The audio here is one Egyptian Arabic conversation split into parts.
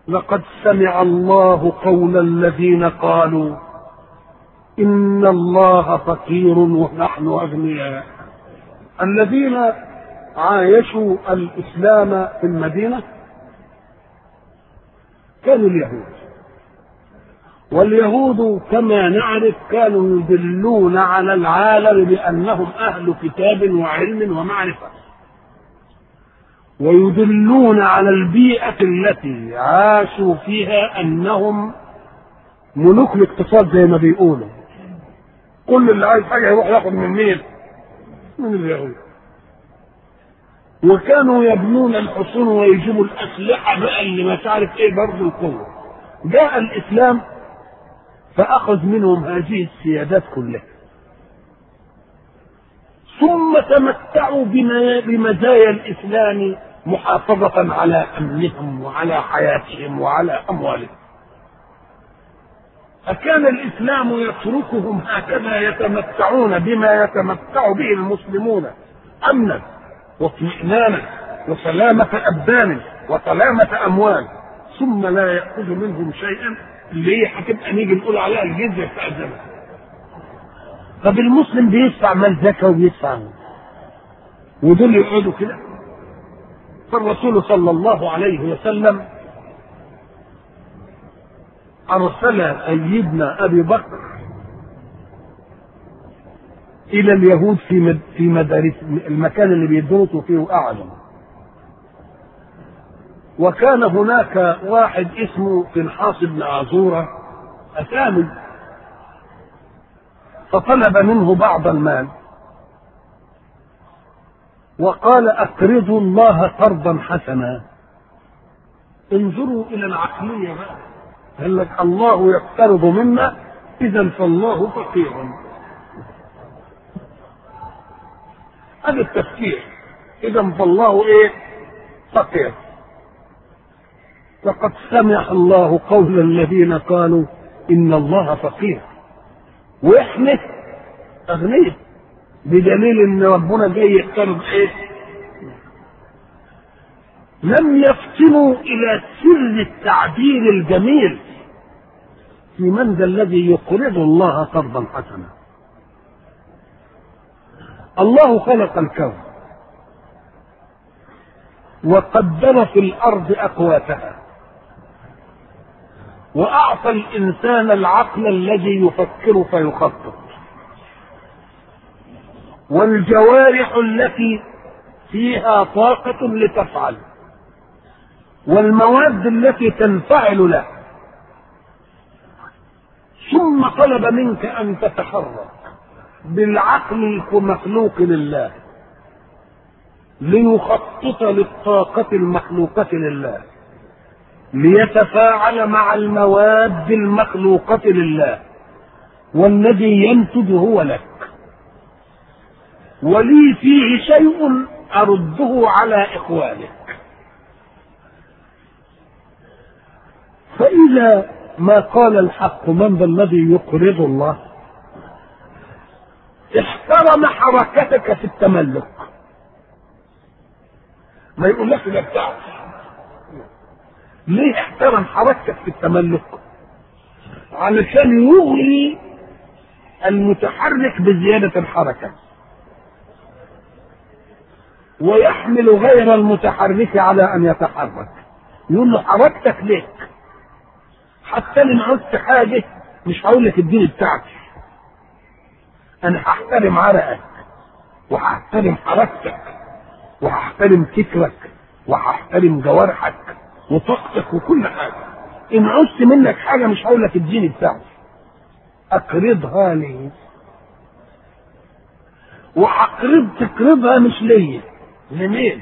لقد سمع الله قول الذين قالوا إن الله فقير ونحن أغنياء الذين عايشوا الإسلام في المدينة كانوا اليهود واليهود كما نعرف كانوا يدلون على العالم بأنهم أهل كتاب وعلم ومعرفة ويدلون على البيئة التي عاشوا فيها أنهم ملوك الاقتصاد زي ما بيقولوا كل اللي عايز حاجة يروح ياخد من مين؟ من اليهود وكانوا يبنون الحصون ويجيبوا الأسلحة بقى اللي مش عارف إيه برضه القوة جاء الإسلام فأخذ منهم هذه السيادات كلها ثم تمتعوا بمزايا الإسلام محافظة على أمنهم وعلى حياتهم وعلى أموالهم أكان الإسلام يتركهم هكذا يتمتعون بما يتمتع به المسلمون أمنا واطمئنانا وسلامة أبدان وسلامة أموال ثم لا يأخذ منهم شيئا اللي هي هتبقى نيجي نقول عليها الجزية بتاع الزمن طب المسلم بيدفع مال زكاة وبيدفع ودول يقعدوا كده فالرسول صلى الله عليه وسلم أرسل سيدنا أبي بكر إلى اليهود في في مدارس المكان اللي بيدرسوا فيه وقعدوا وكان هناك واحد اسمه فنحاس بن عزورة أسامي فطلب منه بعض المال وقال أقرضوا الله قرضا حسنا انظروا إلى العقلية بقى قال لك الله يقترض منا إذا فالله فقير هذا التفكير إذا فالله إيه فقير لقد سمع الله قول الذين قالوا إن الله فقير وإحنا أغنياء بدليل ان ربنا جاي يقترض ايه لم يفطنوا الى سر التعبير الجميل في من ذا الذي يقرض الله قرضا حسنا الله خلق الكون وقدر في الارض اقواتها واعطى الانسان العقل الذي يفكر فيخطط والجوارح التي فيها طاقة لتفعل والمواد التي تنفعل له ثم طلب منك أن تتحرك بالعقل المخلوق لله ليخطط للطاقة المخلوقة لله ليتفاعل مع المواد المخلوقة لله والذي ينتج هو لك ولي فيه شيء أرده على إخوانك فإذا ما قال الحق من ذا الذي يقرض الله احترم حركتك في التملك ما يقولكش ده بتاعك ليه احترم حركتك في التملك علشان يغري المتحرك بزيادة الحركة ويحمل غير المتحرك على ان يتحرك يقول له حركتك ليك حتى ان عدت حاجه مش هقول لك اديني بتاعتي انا هحترم عرقك وهحترم حركتك وهحترم فكرك وهحترم جوارحك وطاقتك وكل حاجه ان عدت منك حاجه مش هقول لك اديني بتاعتي اقرضها لي وهقرض تقرضها مش ليا لمين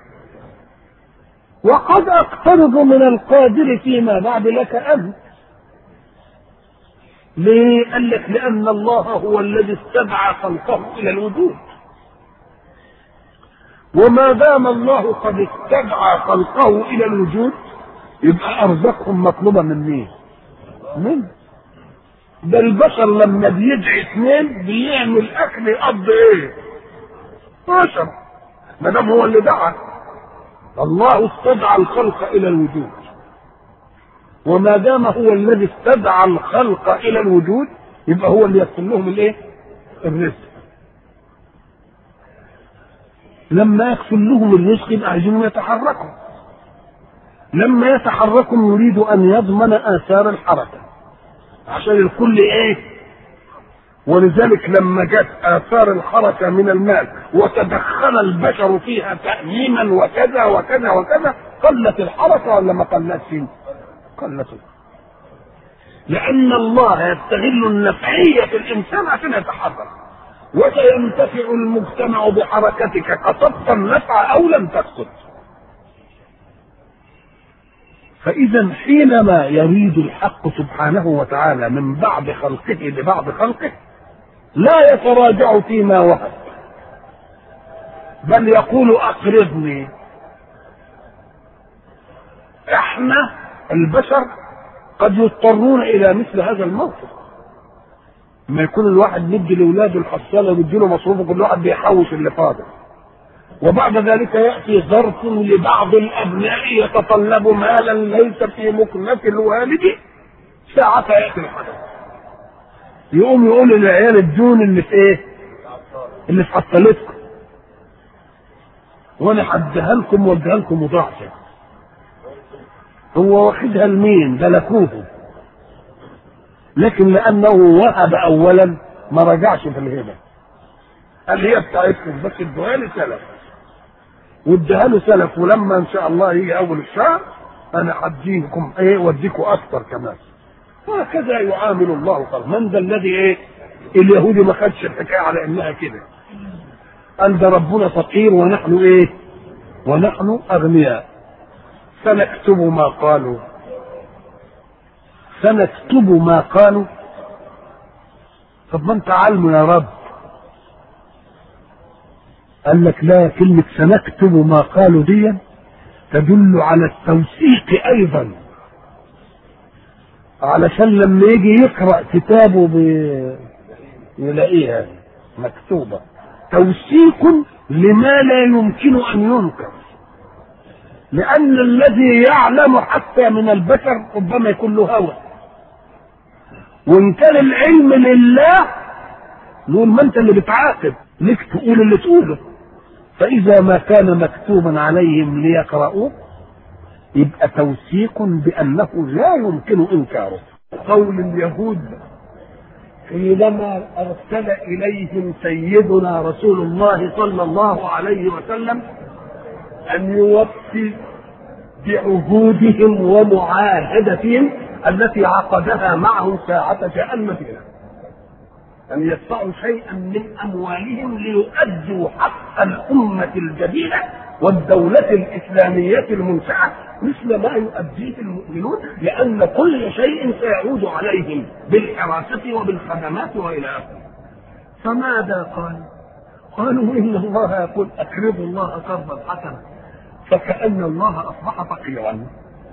وقد اقترض من القادر فيما بعد لك انت ليه قال لك لان الله هو الذي استدعى خلقه الى الوجود وما دام الله قد استدعى خلقه الى الوجود يبقى ارزاقهم مطلوبه من مين من ده البشر لما بيدعي اثنين بيعمل اكل يقضي ايه بشر ما دام هو اللي دعا الله استدعى الخلق الى الوجود وما دام هو الذي استدعى الخلق الى الوجود يبقى هو اللي يكتب لهم الايه؟ الرزق. لما يكتب لهم الرزق يبقى عايزينهم يتحركوا. لما يتحركوا يريد ان يضمن اثار الحركه. عشان الكل ايه؟ ولذلك لما جت اثار الحركه من المال وتدخل البشر فيها تاميما وكذا وكذا وكذا قلت الحركه ولا ما قلتش؟ قلت لأن الله يستغل النفعية في الإنسان عشان يتحرك وسينتفع المجتمع بحركتك قصدت النفع أو لم تسقط فإذا حينما يريد الحق سبحانه وتعالى من بعض خلقه لبعض خلقه لا يتراجع فيما وهب بل يقول أقرضني احنا البشر قد يضطرون الى مثل هذا الموقف ما يكون الواحد مدي لاولاده الحصاله ويدي له مصروفه كل واحد بيحوش اللي فاضل وبعد ذلك ياتي ظرف لبعض الابناء يتطلب مالا ليس في مكنه الوالد ساعة ياتي الحدث يقوم يقول للعيال الدون اللي في ايه؟ اللي في حصلتكم وانا هديها لكم واديها لكم مضاعفه هو واخدها لمين؟ ده لكوه لكن لانه وهب اولا ما رجعش في الهبه قال هي بتاعتكم بس ادوها لي سلف واديها له سلف ولما ان شاء الله يجي اول الشهر انا هديكم ايه واديكم اكثر كمان وهكذا يعامل الله خلق من ذا الذي ايه اليهودي ما خدش الحكايه على انها كده قال ده ربنا فقير ونحن ايه ونحن اغنياء سنكتب ما قالوا سنكتب ما قالوا طب ما انت علم يا رب قال لك لا كلمة سنكتب ما قالوا دي تدل على التوثيق أيضا علشان لما يجي يقرأ كتابه ب... يلاقيها مكتوبة توثيق لما لا يمكن أن ينكر لأن الذي يعلم حتى من البشر ربما يكون له هوى وإن كان العلم لله نقول ما أنت اللي بتعاقب ليك تقول اللي تقوله فإذا ما كان مكتوبا عليهم ليقرؤوه يبقى توثيق بأنه لا يمكن إنكاره قول اليهود حينما أرسل إليهم سيدنا رسول الله صلى الله عليه وسلم أن يوفي بعهودهم ومعاهدتهم التي عقدها معهم ساعة جاء المدينة أن يدفعوا شيئا من أموالهم ليؤدوا حق الأمة الجديدة والدولة الإسلامية المنشأة مثل ما يؤديه المؤمنون لأن كل شيء سيعود عليهم بالحراسة وبالخدمات وإلى آخره فماذا قالوا؟ قالوا إن الله يقول أقرضوا الله قرضا حسنا فكأن الله أصبح فقيرا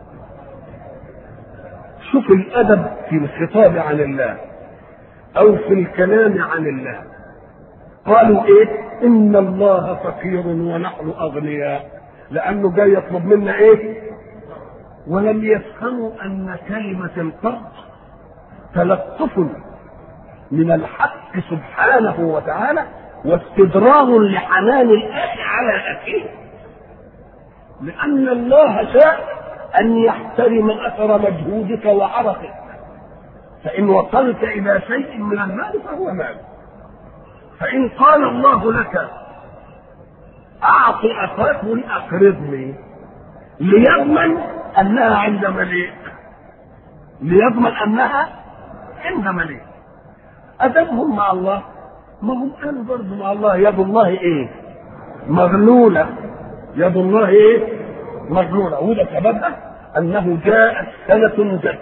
شوف الأدب في الخطاب عن الله أو في الكلام عن الله قالوا إيه إن الله فقير ونحن أغنياء لأنه جاي يطلب منا إيه ولم يفهموا أن كلمة القرض تلطف من الحق سبحانه وتعالى واستدراج لحنان الأخ على أخيه لأن الله شاء أن يحترم أثر مجهودك وعرقك فإن وصلت إلى شيء من المال فهو مال فإن قال الله لك أعط أخاك أقرضني ليضمن أنها عند مليك ليضمن أنها عند مليك أدبهم مع الله ما هم قالوا برضه مع الله يد الله إيه؟ مغلولة يد الله إيه؟ مغلولة وده سببها أنه جاءت سنة جد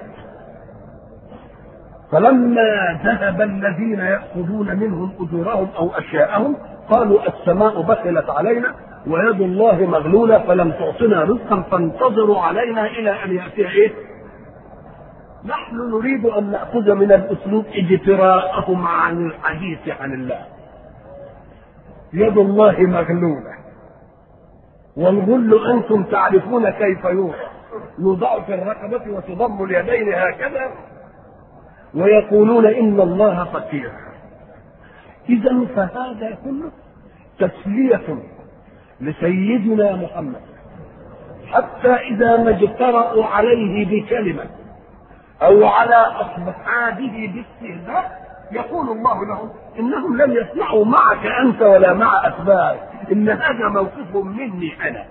فلما ذهب الذين يأخذون منهم أجورهم أو أشياءهم قالوا السماء بخلت علينا ويد الله مغلولة فلم تعطنا رزقا فانتظروا علينا إلى أن يأتي إيه؟ نحن نريد أن نأخذ من الأسلوب اجتراءهم عن الحديث عن الله يد الله مغلولة والغل أنتم تعرفون كيف يوضع يوضع في الرقبة وتضم اليدين هكذا ويقولون إن الله فقير إذا فهذا كله تسلية لسيدنا محمد حتى إذا ما اجترأوا عليه بكلمة أو على أصحابه باستهزاء يقول الله لهم إنهم لم يسمعوا معك أنت ولا مع أتباعك إن هذا موقف مني أنا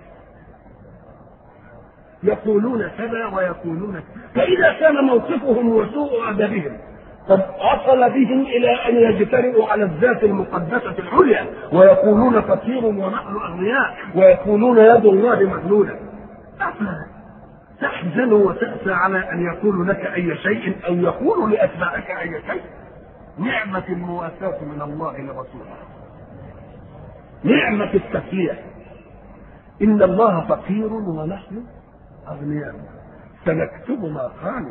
يقولون كذا ويقولون كذا فإذا كان موقفهم وسوء أدبهم قد وصل بهم إلى أن يجترئوا على الذات المقدسة العليا ويقولون فقير ونحن أغنياء ويقولون يد الله مغلولة تحزن وتأسى على أن يقولوا لك أي شيء أو يقولوا لأتباعك أي شيء نعمة المواساة من الله لرسوله نعمة التسلية إن الله فقير ونحن أغنياء سنكتب ما قالوا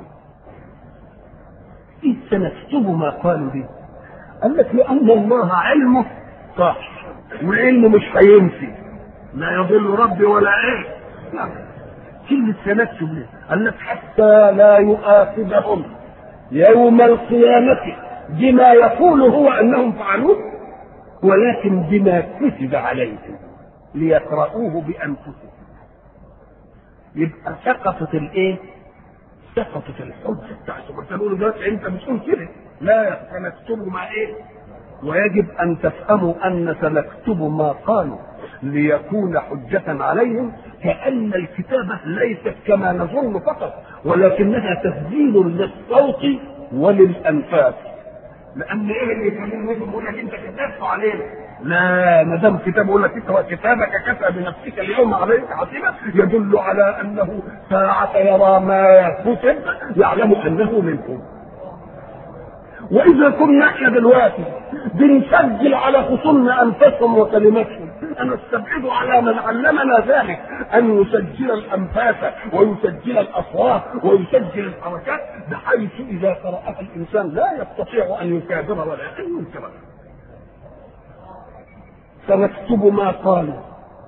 إذ سنكتب ما قالوا به قال لك لأن الله علمه صح وعلمه مش هينسي لا يضل ربي ولا ايه لا كلمة سنكتب ليه؟ قال لك حتى لا يؤاخذهم يوم القيامة بما يقول هو أنهم فعلوه ولكن بما كتب عليهم ليقرؤوه بأنفسهم يبقى سقطت الايه؟ سقطت الحجه بتاعته انت تقول دلوقتي انت بتقول كده لا سنكتب مع ايه؟ ويجب ان تفهموا ان سنكتب ما قالوا ليكون حجة عليهم كأن الكتابة ليست كما نظن فقط ولكنها تسجيل للصوت وللأنفاس لأن إيه اللي يخليهم يقول لك أنت كتبت علينا لا ما دام كتاب يقول لك اقرا كتابك كفى بنفسك اليوم عليك حسيبا يدل على انه ساعة يرى ما كتب يعلم انه منكم. واذا كنا احنا دلوقتي بنسجل على خصومنا انفسهم وكلماتهم انا استبعد على من علمنا ذلك ان يسجل الانفاس ويسجل الاصوات ويسجل الحركات بحيث اذا قراها الانسان لا يستطيع ان يكابر ولا ان ينكر سنكتب ما قالوا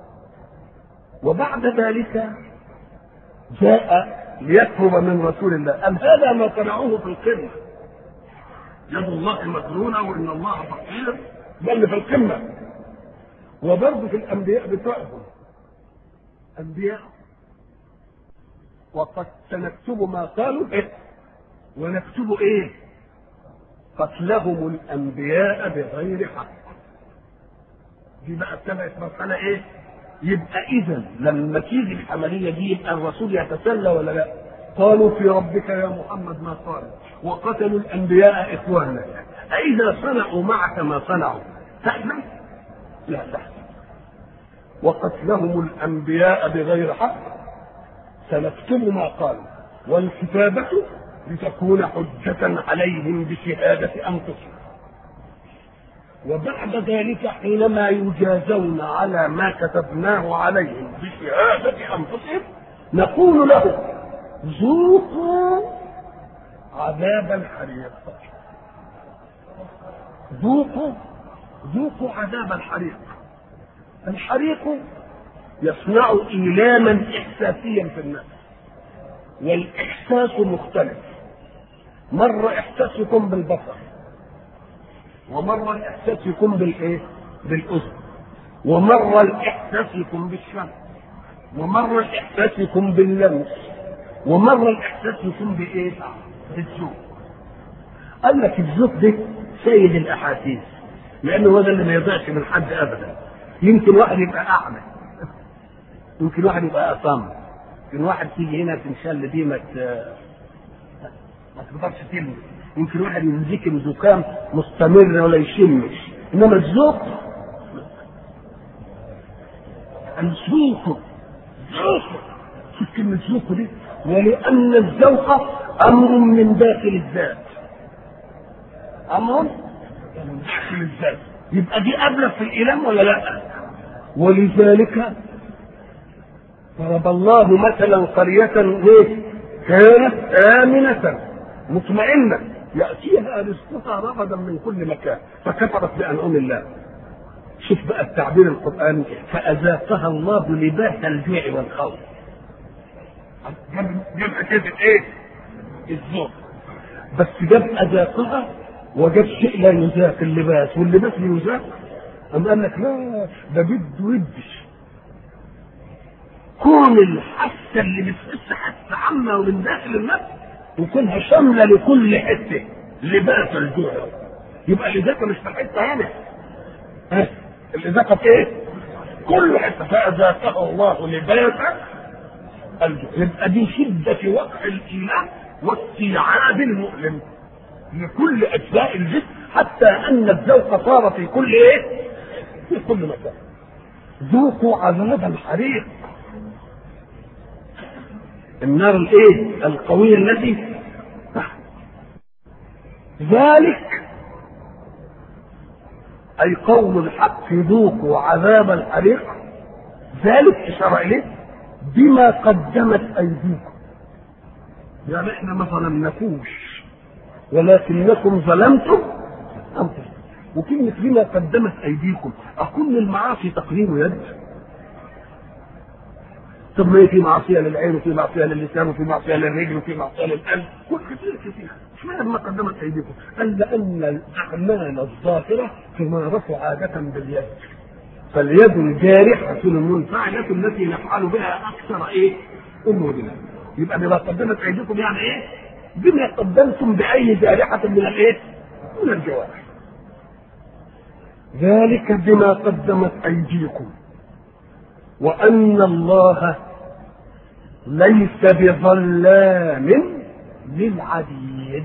وبعد ذلك جاء ليطلب من رسول الله أم هذا ما صنعوه في القمة يد الله مكرونة وإن الله فقير ده اللي في القمة وبرضه في الأنبياء بتوعهم أنبياء وقد سنكتب ما قالوا إيه ونكتب إيه قتلهم الأنبياء بغير حق دي بقى ابتدأت مرحلة ايه؟ يبقى إذا لما تيجي العملية دي يبقى الرسول يتسلى ولا لا؟ قالوا في ربك يا محمد ما قال وقتلوا الأنبياء إخوانا أإذا صنعوا معك ما صنعوا تحمل؟ لا تحمل وقتلهم الأنبياء بغير حق سنكتب ما قالوا والكتابة لتكون حجة عليهم بشهادة أنفسهم وبعد ذلك حينما يجازون على ما كتبناه عليهم بشهادة أنفسهم نقول لهم ذوقوا عذاب الحريق ذوقوا ذوقوا عذاب الحريق الحريق يصنع إيلاما إحساسيا في الناس والإحساس مختلف مرة إحساس يكون بالبصر ومرة الإحساس يكون بالإيه؟ بالأذن ومرة الإحساس يكون بالشم ومرة الإحساس يكون باللمس ومرة الإحساس يكون بإيه؟ بالذوق قال لك الذوق ده سيد الأحاسيس لأنه هو ده اللي ما يضيعش من حد أبدا يمكن واحد يبقى أعمى يمكن واحد يبقى أصم يمكن واحد تيجي هنا تنشل دي ما ما تقدرش تلمس يمكن واحد ينزكم زكام مستمر ولا يشمش انما الذوق الذوق ذوق شوف كلمة ذوق دي ولأن الذوق أمر من داخل الذات أمر من داخل الذات يبقى دي أبلغ في الإيلام ولا لا؟ ولذلك ضرب الله مثلا قرية كانت آمنة مطمئنة يأتيها رزقها رغدا من كل مكان فكفرت بأنعم الله شوف بقى التعبير القرآني فأذاقها الله لباس الجوع والخوف جاب جاب حكايه ايه؟ الذوق بس جاب اذاقها وجاب شيء لا يذاق اللباس واللباس يذاق أم قال لك لا ده بده ودش كون الحاسه اللي بتحس حاسه عامه ومن داخل النفس وكونها شامله لكل حته لباس الجوع يبقى الاذاقه مش في حته هنا ها الاذاقه في ايه؟ كل حته فاذاقه الله لباس الجوع يبقى دي شده وقع الايمان واستيعاب المؤلم لكل اجزاء الجسم حتى ان الذوق صار في كل ايه؟ في كل مكان ذوقوا عذاب الحريق النار الايه القوية التي ذلك اي قوم الحق ذوقوا عذاب الحريق ذلك اشار اليه بما قدمت ايديكم يعني احنا ما ظلمناكوش ولكنكم ظلمتم انفسكم وكلمة بما قدمت أيديكم أكون المعاصي تقديم يد طب ما في معصية للعين وفي معصية للسان وفي معصية للرجل وفي معصية للقلب كل كثير كثير اشمعنى ما قدمت أيديكم؟ قال لأن الأعمال الظاهرة تمارس عادة باليد فاليد الجارحة المنفعلة التي نفعل بها أكثر إيه؟ أمورنا يبقى بما قدمت أيديكم يعني إيه؟ بما قدمتم بأي جارحة من الإيه؟ من الجوارح ذلك بما قدمت ايديكم وان الله ليس بظلام للعبيد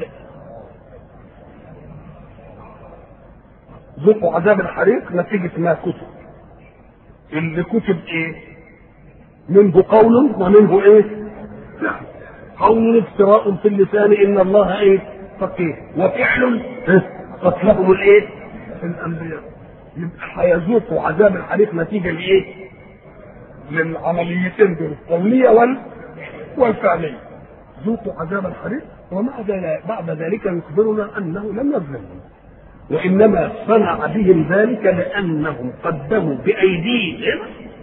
ذوقوا عذاب الحريق نتيجة ما كتب اللي كتب ايه منه قول ومنه ايه فعل قول افتراء في اللسان ان الله ايه فقيه وفعل قتلهم الايه الانبياء يبقى هيذوقوا عذاب الحريق نتيجه لايه؟ للعمليتين دول القوليه وال والفعليه ذوقوا عذاب الحريق ومع بعد ذلك يخبرنا انه لم يظلمهم وانما صنع بهم ذلك لانهم قدموا بايديهم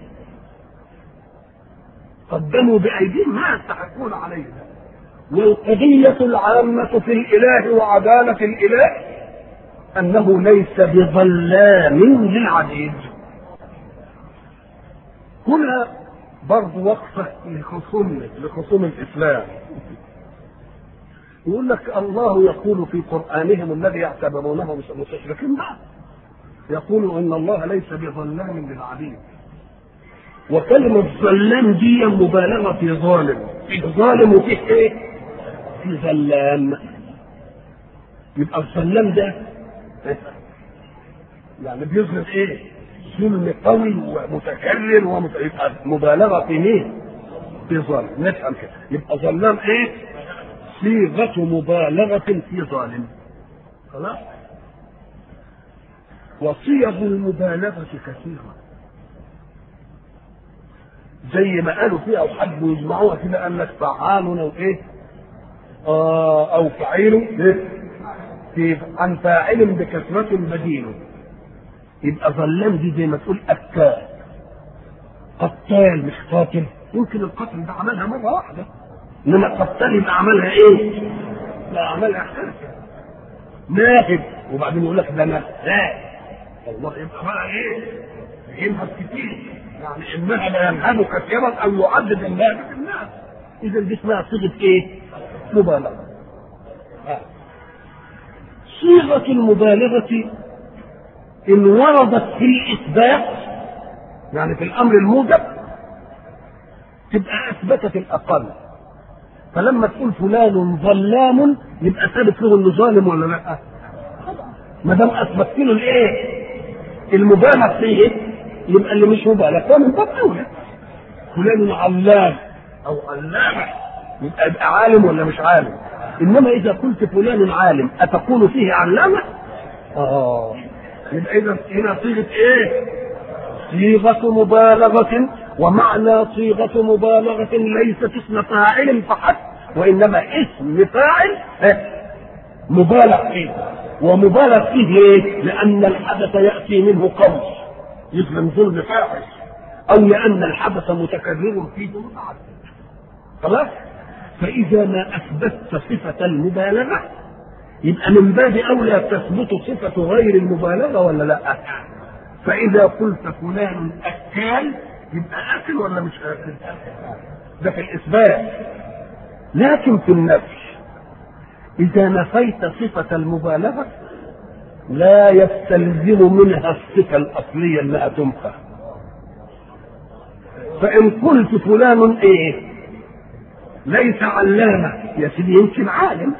قدموا بايديهم ما يستحقون عليه والقضيه العامه في الاله وعداله الاله انه ليس بظلام للعبيد هنا برضه وقفة لخصوم لخصوم الإسلام يقول لك الله يقول في قرآنهم الذي يعتبرونه مستشركين بعد يقول إن الله ليس بظلام للعبيد وكلمة ظلام دي مبالغة في ظالم في ظالم وفيه ايه؟ في ظلام يبقى الظلام ده يعني بيظهر ايه؟ ظلم قوي ومتكرر ومت... يبقى مبالغه في مين؟ في ظالم نفهم كده يبقى ظلام ايه؟ صيغه مبالغه في ظالم خلاص؟ وصيغ المبالغه كثيره زي ما قالوا فيها وحبوا يجمعوها كده قال لك فعال او ايه؟ آه او فعيل إيه؟ في عن فاعل بكثرة بديل يبقى ظلام دي زي ما تقول أكال قتال مش قاتل يمكن القتل ده عملها مرة واحدة إنما قتال يبقى عملها إيه؟ لا عملها أحسن ناهب وبعدين يقول لك ده أنا لا الله يبقى بقى إيه؟ ينهب كتير يعني إنها لا ينهب كثيرا أو يعدد الناس في الناس إذا دي اسمها صيغة إيه؟ مبالغة آه. صيغة المبالغة إن وردت في الإثبات يعني في الأمر الموجب تبقى أثبتت الأقل فلما تقول فلان ظلام يبقى ثابت له إنه ظالم ولا لا؟ ما دام أثبتت له الإيه؟ المبالغ فيه يبقى اللي مش مبالغ هو من باب أولى فلان علام أو علامة يبقى يبقى عالم ولا مش عالم؟ انما اذا قلت فلان عالم اتقول فيه علامه اه يبقى اذا هنا صيغه ايه صيغه مبالغه ومعنى صيغه مبالغه ليست اسم فاعل فحسب وانما اسم فاعل مبالغ فيه ومبالغ فيه ليه؟ لان الحدث ياتي منه قول يظلم ظلم فاحش او لان الحدث متكرر فيه متعدد خلاص فإذا ما أثبتت صفة المبالغة يبقى من باب أولى تثبت صفة غير المبالغة ولا لا؟ فإذا قلت فلان أكال يبقى أكل ولا مش أكل؟ ده في الإثبات لكن في النفي إذا نفيت صفة المبالغة لا يستلزم منها الصفة الأصلية أنها تنفى فإن قلت فلان إيه ليس علامة يا سيدي يمكن عالم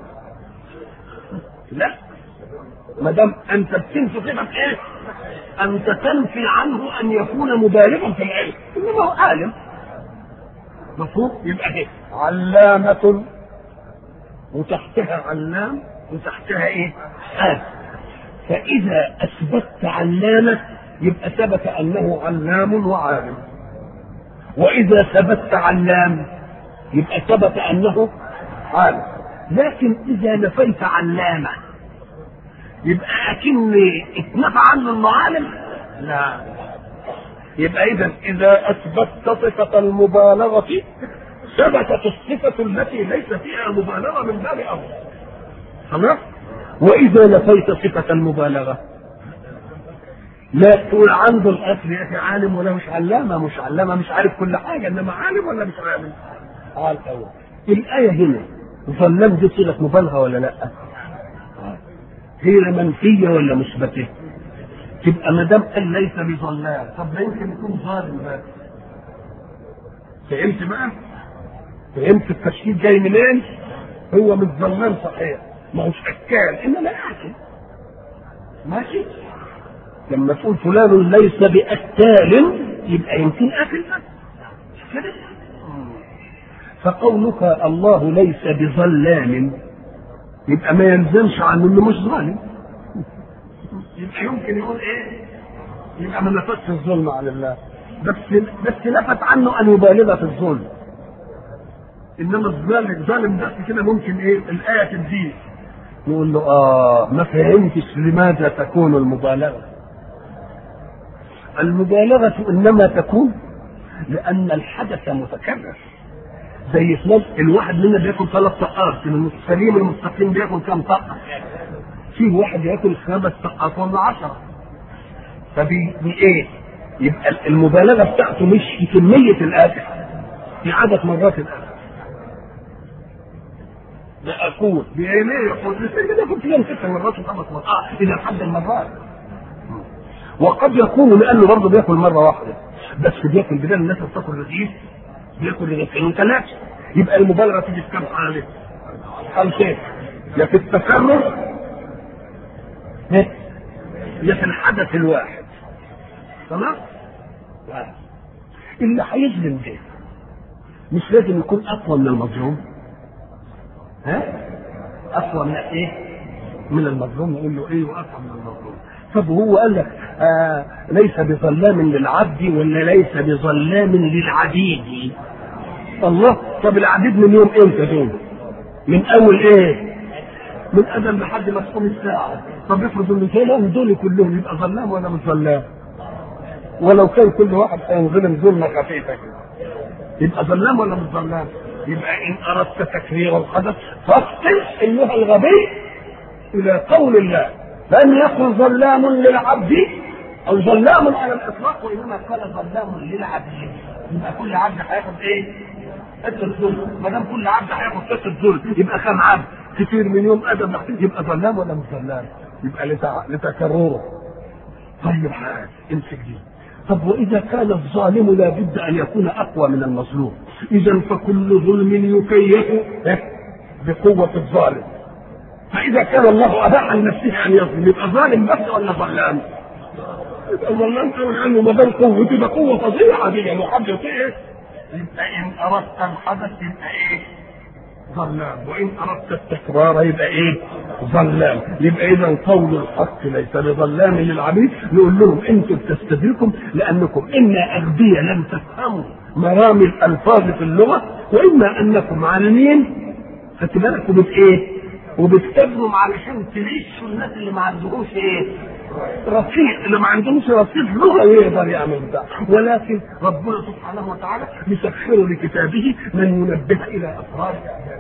لا ما دام أنت بتنفي صفة إيه أنت تنفي عنه أن يكون مبالغا في العلم إنما هو عالم مفهوم يبقى إيه علامة وتحتها علام وتحتها إيه آل فإذا أثبتت علامة يبقى ثبت أنه علام وعالم وإذا ثبت علام يبقى ثبت أنه عالم لكن إذا نفيت علامة يبقى أكن اتنفى عنه إنه عالم لا يبقى إذا إذا أثبتت صفة المبالغة ثبتت الصفة التي ليس فيها مبالغة من باب أولى خلاص وإذا نفيت صفة المبالغة لا تقول عنده الأصل يا أخي عالم ولا مش علامة مش علامة مش عارف كل حاجة إنما عالم ولا مش عالم؟ قال أول الآية هنا ظلام دي صيغة مبالغة ولا لا؟ هي منفية ولا مثبتة؟ تبقى ما دام قال ليس بظلام طب ما يمكن يكون ظالم بقى فهمت بقى؟ فهمت التشكيل جاي منين؟ هو مش ظلام صحيح ما هوش أكال إنما يأكل ماشي؟ لما تقول فلان ليس بأكال يبقى يمكن أكل بس كده فقولك الله ليس بظلام يبقى ما يلزمش عنه انه مش ظالم يبقى يمكن يقول ايه يبقى ما نفذش الظلم على الله بس بس نفت عنه ان يبالغ في الظلم انما الظالم ظالم بس كده ممكن ايه الايه تديه نقول له اه ما فهمتش لماذا تكون المبالغه المبالغه انما تكون لان الحدث متكرر زي فلان الواحد منا بياكل ثلاث طقات السليم المستقيم بياكل كام طقه في واحد ياكل خمس طقات ولا عشرة فبي ايه يبقى المبالغه بتاعته مش في كميه الاكل في عدد مرات الاكل بأكون بإيه يقول ياكل في يوم ست مرات وخمس مرات آه إذا حد المرات وقد يكون لأنه برضه بياكل مرة واحدة بس بياكل بدل الناس بتاكل رغيف بياكل رغيفين ثلاثة يبقى المبالغة تيجي في كام حالة؟ حالتين يا في التكرر يا في الحدث الواحد تمام؟ اللي هيظلم ده مش لازم يكون أقوى من المظلوم ها؟ أقوى من إيه؟ من المظلوم نقول له إيه وأقوى من المظلوم طب هو قال لك آه ليس بظلام للعبد ولا ليس بظلام للعبيد الله طب العبيد من يوم امتى دول من اول ايه من ادم لحد ما تقوم الساعه طب افرض ان كانوا دول كلهم يبقى ظلام ولا مش ظلام ولو كان كل واحد هينظلم ظلمه خفيفه كده يبقى ظلام ولا مش ظلام يبقى ان اردت تكرير الحدث فاصل ايها الغبي الى قول الله لم يكن ظلام للعبد او ظلام على الاطلاق وانما قال ظلام للعبد يبقى كل عبد هياخد ايه؟ حته ظلم ما دام كل عبد هياخد حته ظلم يبقى كم عبد؟ كتير من يوم ادم محتاج يبقى ظلام ولا مش ظلام؟ يبقى لتع... لتكرره طيب حاجه امسك دي طب واذا كان الظالم لابد ان يكون اقوى من المظلوم اذا فكل ظلم يكيف بقوه الظالم فإذا كان الله أباح لنفسه أن يظلم يبقى ظالم بس ولا ظلام؟ يبقى ظلام قوي عنه ما دام قوته ده قوة فظيعة دي يعني حد إيه؟ يبقى إن أردت الحدث يبقى إيه؟ ظلام وإن أردت التكرار يبقى إيه؟ ظلام يبقى إذا قول الحق ليس بظلام للعبيد نقول لهم أنتم بتستدركم لأنكم إما أغبياء لم تفهموا مرامي الألفاظ في اللغة وإما أنكم عالمين فتباركوا بإيه؟ وبتكبروا علشان تليشوا الناس اللي ما عندهمش ايه؟ رصيد اللي ما عندهمش رصيد لغه يقدر يعمل ده ولكن ربنا سبحانه وتعالى يسخر لكتابه من ينبه الى اسرار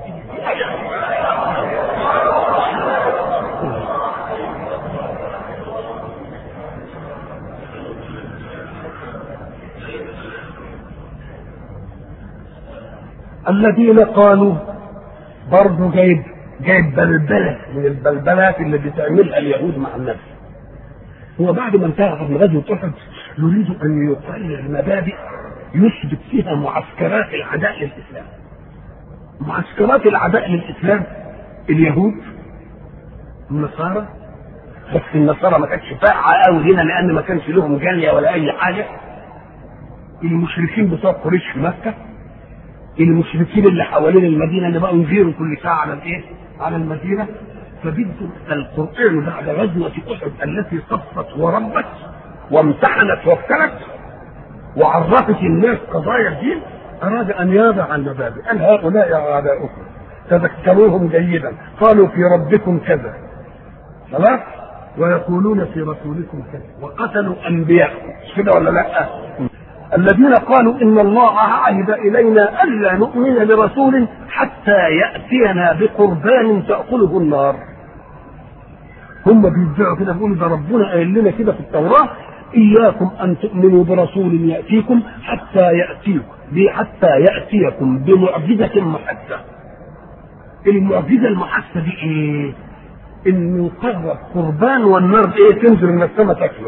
الذين قالوا برضه جايب جايب بلبله من البلبلات اللي بتعملها اليهود مع النفس هو بعد ما انتهى من غزوه احد يريد ان يقرر مبادئ يثبت فيها معسكرات العداء للاسلام معسكرات العداء للاسلام اليهود النصارى بس النصارى ما كانتش فاقعه قوي هنا لان ما كانش لهم جاليه ولا اي حاجه المشركين بتوع قريش في مكه المشركين اللي حوالين المدينه اللي بقوا يغيروا كل ساعه على الايه؟ على المدينه فبده القران بعد غزوه احد التي صفت وربت وامتحنت وابتلت وعرفت الناس قضايا الدين اراد ان يضع المبادئ قال هؤلاء اعداؤكم تذكروهم جيدا قالوا في ربكم كذا خلاص ويقولون في رسولكم كذا وقتلوا انبياءكم مش كده ولا لا؟ الذين قالوا ان الله عهد الينا الا نؤمن لرسول حتى ياتينا بقربان تاكله النار هم بيدعوا كده بيقولوا ده ربنا قايل لنا كده في التوراه اياكم ان تؤمنوا برسول ياتيكم حتى ياتيكم حتى ياتيكم بمعجزه محسه المعجزه المحسه دي ايه؟ انه يقرب قربان والنار ايه تنزل من السماء تاكله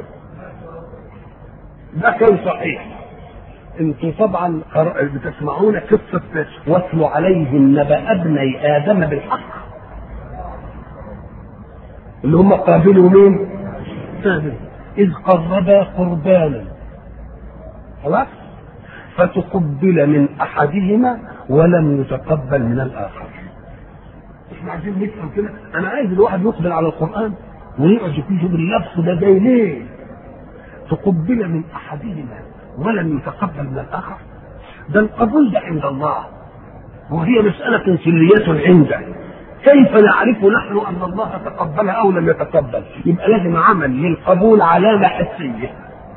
ده كان صحيح انتم طبعا بتسمعون قصه واتل عليهم نبأ ابني ادم بالحق اللي هم قابلوا مين؟ اذ قربا قربانا خلاص فتقبل من احدهما ولم يتقبل من الاخر احنا عايزين نفهم كده انا عايز الواحد يقبل على القران ويقعد يشوف اللفظ ده جاي ليه تقبل من احدهما ولم يتقبل من الاخر ده القبول ده عند الله وهي مسألة سرية عنده كيف نعرف نحن أن الله تقبلها أو لم يتقبل يبقى لازم عمل للقبول علامة حسية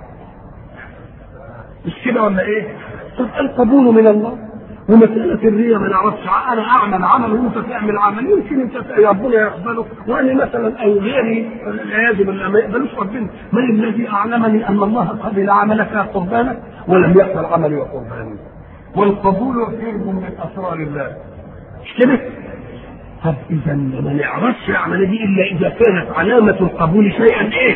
مش كده ولا إيه؟ طب القبول من الله ومسألة الرية ما نعرفش أنا أعمل عمل وأنت تعمل عمل يمكن أنت ربنا يقبله وأنا مثلا أو غيري العياذ بالله ما يقبلوش ربنا من الذي أعلمني أن الله قبل عملك قربانا ولم يقبل عملي وقرباني والقبول سر من أسرار الله مش كده؟ طب إذا ما نعرفش العملية دي إلا إذا كانت علامة القبول شيئا إيه؟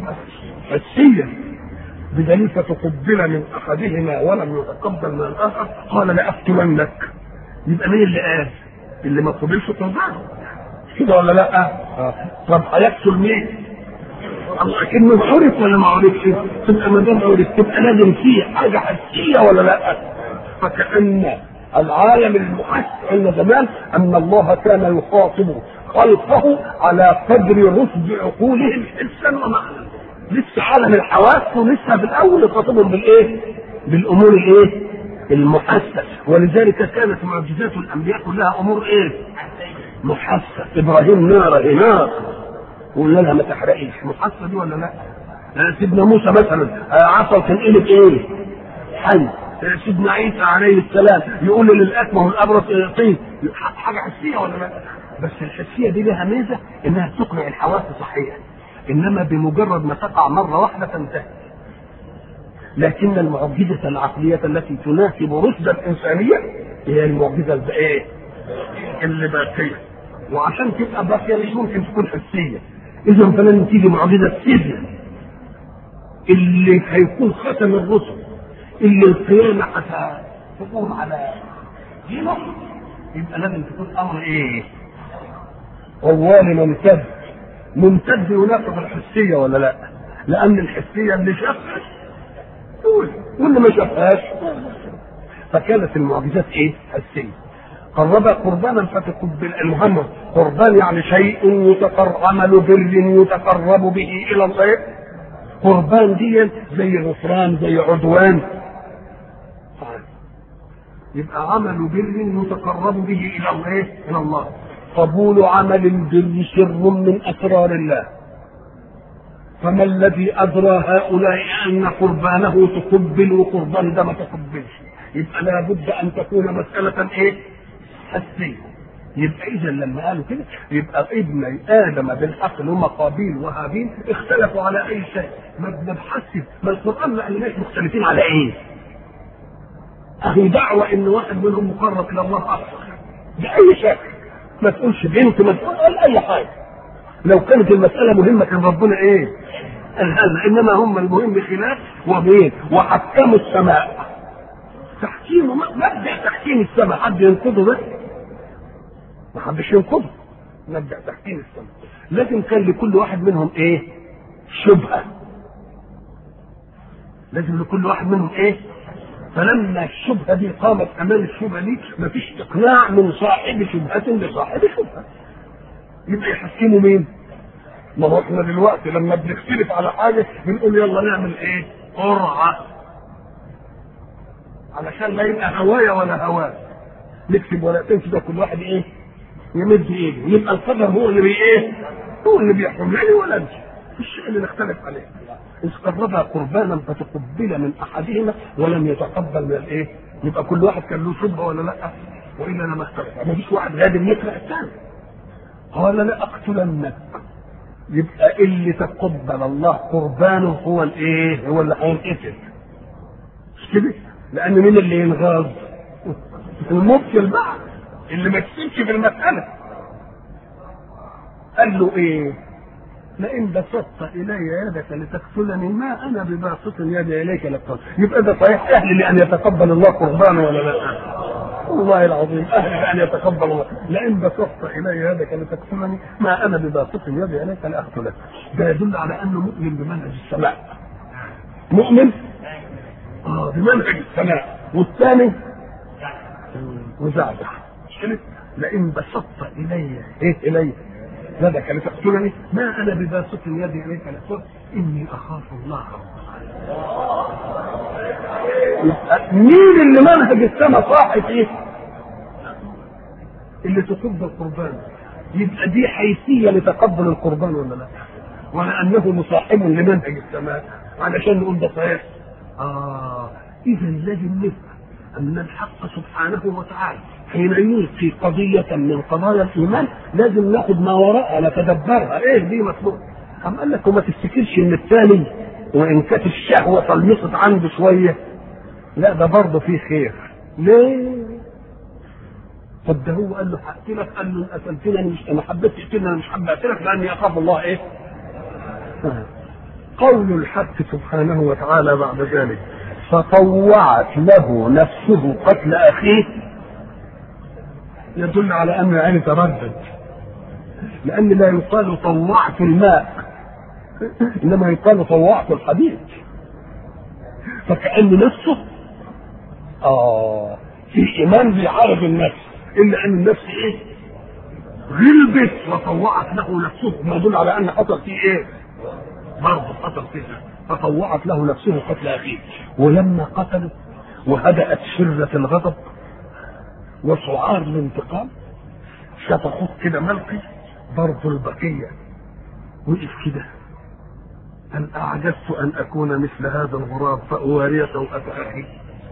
حسيا بدليل فتقبل من احدهما ولم يتقبل من الاخر قال لاقتلنك يبقى مين اللي قال؟ اللي ما قبلش قربانه كده ولا لا؟ آه. طب هيقتل مين؟ الله اكنه عرف ولا ما عرفش؟ تبقى ما دام عرف تبقى لازم فيه حاجه حسيه ولا لا؟ فكأن العالم المحس عند زمان ان الله كان يخاطب خلقه على قدر رشد عقولهم حسا ومعنى لسه عالم الحواس ولسه في الاول يخاطبهم بالايه؟ بالامور الايه؟ المحسه ولذلك كانت معجزات الانبياء كلها امور ايه؟ محسه ابراهيم نار نار وقلنا لها ما تحرقيش محسه دي ولا لا؟ سيدنا موسى مثلا عصا تنقلب ايه؟ حي سيدنا عيسى عليه السلام يقول للاكمه والابرص طين حاجه حسيه ولا لا؟ بس الحسيه دي لها ميزه انها تقنع الحواس صحيح انما بمجرد ما تقع مره واحده تنتهي لكن المعجزه العقليه التي تناسب رشد الانسانيه هي المعجزه الايه؟ اللي باقيه وعشان تبقى باقيه مش ممكن تكون حسيه اذا فلن تيجي معجزه سر اللي هيكون ختم الرسل اللي القيامه هتقوم على دينه يبقى لازم تكون امر ايه؟ طوال ممتد ممتد يناقض الحسية ولا لا؟ لأن الحسية اللي شافها تقول واللي ما شافهاش فكانت المعجزات إيه؟ حسية. قرب قربانا فتقبل المهم قربان يعني شيء يتقر عمل بر يتقرب به إلى الله قربان دي زي غفران زي عدوان يبقى عمل بر يتقرب به إلى الله إلى الله قبول عمل البر سر من اسرار الله فما الذي ادرى هؤلاء ان قربانه تقبل وقربان ده ما تقبلش يبقى لابد ان تكون مساله ايه حسيه يبقى اذا لما قالوا كده يبقى ابني ادم بالحق اللي هم قابيل وهابيل اختلفوا على اي شيء ما بنبحثش ما القران ما قالناش مختلفين على ايه اهي دعوه ان واحد منهم مقرب الى الله اكثر باي شكل ما تقولش بنت ما تقول اي حاجه لو كانت المساله مهمه كان ربنا ايه قالها انما هم المهم خلاف وبين وحكموا السماء تحكيم مبدا تحكيم السماء حد ينقضه ده ما حدش ينقضه مبدا تحكيم السماء لكن كان لكل واحد منهم ايه شبهه لازم لكل واحد منهم ايه فلما الشبهه دي قامت امام الشبهه دي مفيش اقناع من صاحب شبهه لصاحب شبهه يبقى يحكموا مين؟ ما هو احنا دلوقتي لما بنختلف على حاجه بنقول يلا نعمل ايه؟ قرعه علشان لا يبقى هوايا ولا هواه نكتب ورقتين كده كل واحد ايه؟ يمد ايده يبقى القدر هو اللي بي ايه؟ هو اللي بيحكم لا ولا انت الشيء اللي نختلف عليه إذ قربها قربانا فتقبل من أحدهما ولم يتقبل من الإيه؟ يبقى كل واحد كان له شبهة ولا لا؟ وإلا أنا ما اختلف ما فيش واحد غادر يقرأ الثاني قال لا أقتلنك يبقى اللي تقبل الله قربانه هو الإيه؟ هو اللي هينقتل مش كده؟ لأن مين اللي ينغاظ؟ المبتل بقى اللي ما كسبش في المسألة قال له إيه؟ لئن بسطت الي يدك لتقتلني ما انا بباسط يدي اليك لقتل يبقى ده صحيح اهل لان يتقبل الله قربانه ولا لا؟ والله العظيم اهل لان يتقبل الله لئن بسطت الي يدك لتقتلني ما انا بباسط يدي اليك لاقتلك ده يدل على انه مؤمن بمنهج السماء مؤمن اه بمنهج السماء والثاني وزعزع لئن بسطت الي ايه الي يدك لتقتلني ما انا بباسط يدي اليك لتقتل اني اخاف الله رب مين اللي منهج السماء صاحي فيه؟ اللي تقبل القربان يبقى دي حيثيه لتقبل القربان ولا لا؟ ولانه مصاحب لمنهج السماء علشان نقول ده صحيح اه اذا لازم نفهم ان الحق سبحانه وتعالى حين يلقي قضية من قضايا الإيمان لازم ناخد ما وراءها نتدبرها، إيه دي مطلوب؟ أم قال لك وما تفتكرش إن الثاني وإن كانت الشهوة طلمست عنده شوية لا ده برضه فيه خير. ليه؟ طب ده هو قال له هقتلك قال له إن قتلتني أنا مش أنا حبيت تقتلني أنا مش حابب أقتلك لأني أخاف الله إيه؟ قول الحق سبحانه وتعالى بعد ذلك فطوعت له نفسه قتل أخيه يدل على انه يعني تردد لان لا يقال طوعت الماء انما يقال طوعت الحديد فكأن نفسه اه في ايمان بيعارض النفس الا ان النفس ايه غلبت وطوعت له نفسه ما يدل على ان حصل فيه ايه برضه حصل فيه فطوعت له نفسه قتل اخيه ولما قتله وهدأت شرة الغضب وسعار الانتقام شفقوه كده ملقي برضه البقية وقف كده أن أعجزت أن أكون مثل هذا الغراب فأواري سوءة أخي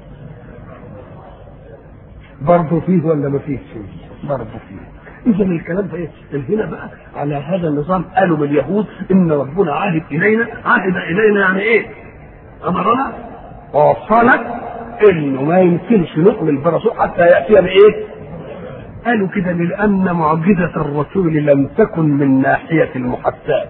برضه فيه ولا ما فيه شيء برضه فيه إذا الكلام ده إيه؟ هنا بقى على هذا النظام قالوا من اليهود إن ربنا عهد إلينا عهد إلينا يعني إيه؟ أمرنا ووصانا انه ما يمكنش نؤمن برسول حتى ياتي بايه؟ قالوا كده لان معجزه الرسول لم تكن من ناحيه المحسات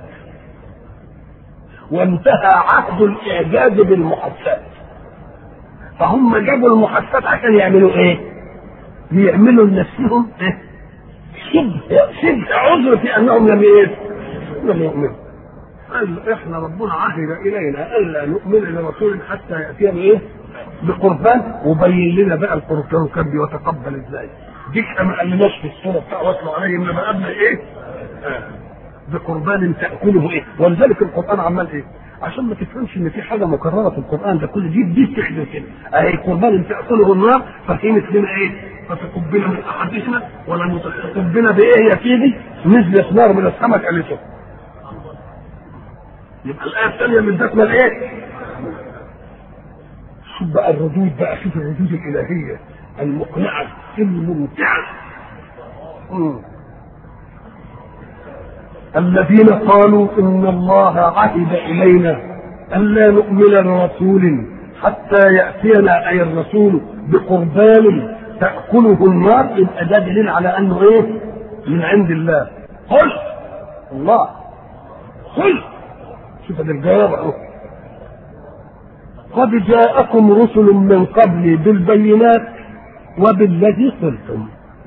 وانتهى عهد الاعجاز بالمحسات فهم جابوا المحسات عشان يعملوا ايه؟ يعملوا لنفسهم إيه؟ شبه شبه عذر في انهم لم ايه؟ لم يؤمنوا قال احنا ربنا عهد الينا الا نؤمن لرسول حتى ياتينا بايه؟ بقربان وبين لنا بقى القربان كان بيتقبل ازاي ديك ما قالناش في الصوره بتاع واتلوا عليهم لما قبل ايه آه. بقربان تاكله ايه ولذلك القران عمال ايه عشان ما تفهمش ان في حاجه مكرره في القران ده كل دي دي بتخدم كده اهي قربان تاكله النار فهمت لنا ايه فتقبل من احدثنا ولم تقبل بايه يا سيدي نزلت نار من السماء كلته يبقى الايه الثانيه من ذاتنا الايه؟ شوف بقى الردود بقى شوف الردود الالهيه المقنعه الممتعه مم. الذين قالوا ان الله عهد الينا الا نؤمن لرسول حتى ياتينا اي الرسول بقربان تاكله النار يبقى ده دليل على انه ايه؟ من عند الله قل الله قل شوف ده الجواب اهو قد جاءكم رسل من قبلي بالبينات وبالذي قلتم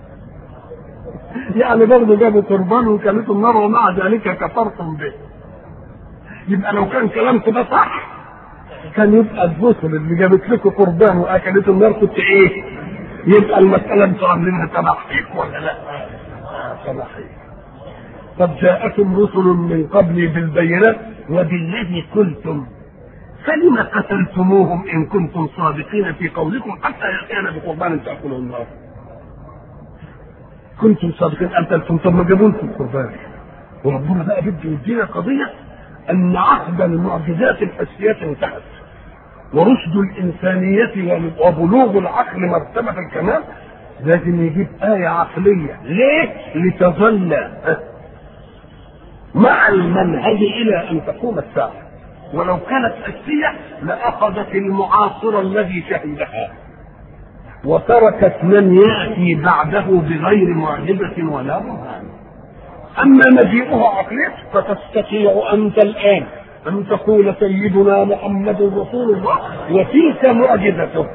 يعني برضه جابوا قربان وكلتوا النار ومع ذلك كفرتم به يبقى لو كان كلامكم ده صح كان يبقى الرسل اللي جابت لكم قربان واكلتوا النار كنت ايه؟ يبقى المسألة انتوا عاملينها تبعيك ولا لا؟ آه تبعيك قد جاءكم رسل من قبلي بالبينات وبالذي قلتم فلم قتلتموهم ان كنتم صادقين في قولكم حتى ياتينا بقربان تاكله النار كنتم صادقين قتلتم طب ما جابوا لكم قربان وربنا بقى بده يدينا قضيه ان عهد المعجزات الحسيات انتهت ورشد الانسانيه وبلوغ العقل مرتبه الكمال لازم يجيب آية عقلية ليه؟ لتظل مع المنهج إلى أن تقوم الساعة ولو كانت أسية لأخذت المعاصر الذي شهدها وتركت من يأتي بعده بغير معجزة ولا برهان أما مجيئها عقلية فتستطيع أنت الآن أن تقول سيدنا محمد رسول الله وتلك معجزته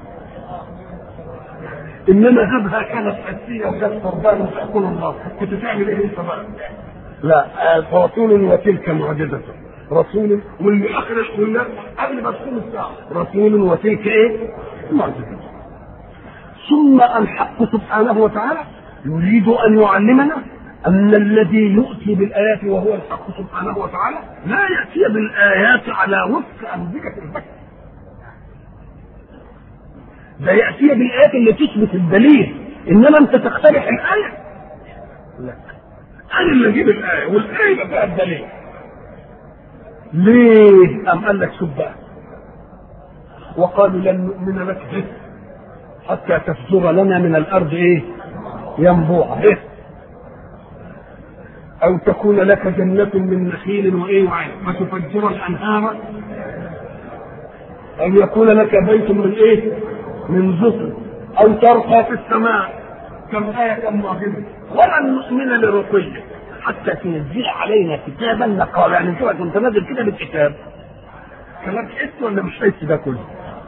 انما جابها كانت حسيه وجاب قربان تاكل النار كنت تعمل ايه انت بقى؟ لا رسول وتلك معجزته رسول واللي اخر واللي قبل ما تكون الساعه رسول وتلك ايه؟ معجزته ثم الحق سبحانه وتعالى يريد ان يعلمنا ان الذي يؤتي بالايات وهو الحق سبحانه وتعالى لا ياتي بالايات على وفق انبياء البشر ده ياتي بالايات اللي تثبت الدليل انما انت تقترح الايه لا انا اللي اجيب الايه والايه يبقى فيها الدليل ليه ام قال لك شوف بقى وقالوا لن نؤمن لك به حتى تفجر لنا من الارض ايه ينبوعا إيه؟ او تكون لك جنة من نخيل وايه وعين فتفجر الانهار او يكون لك بيت من ايه من زفر او ترقى في السماء كم آية كم معجزة ولن نؤمن لرقيك حتى تنزل علينا كتابا نقال يعني انت كنت نازل كده بالكتاب كلام حس ولا مش حس ده كله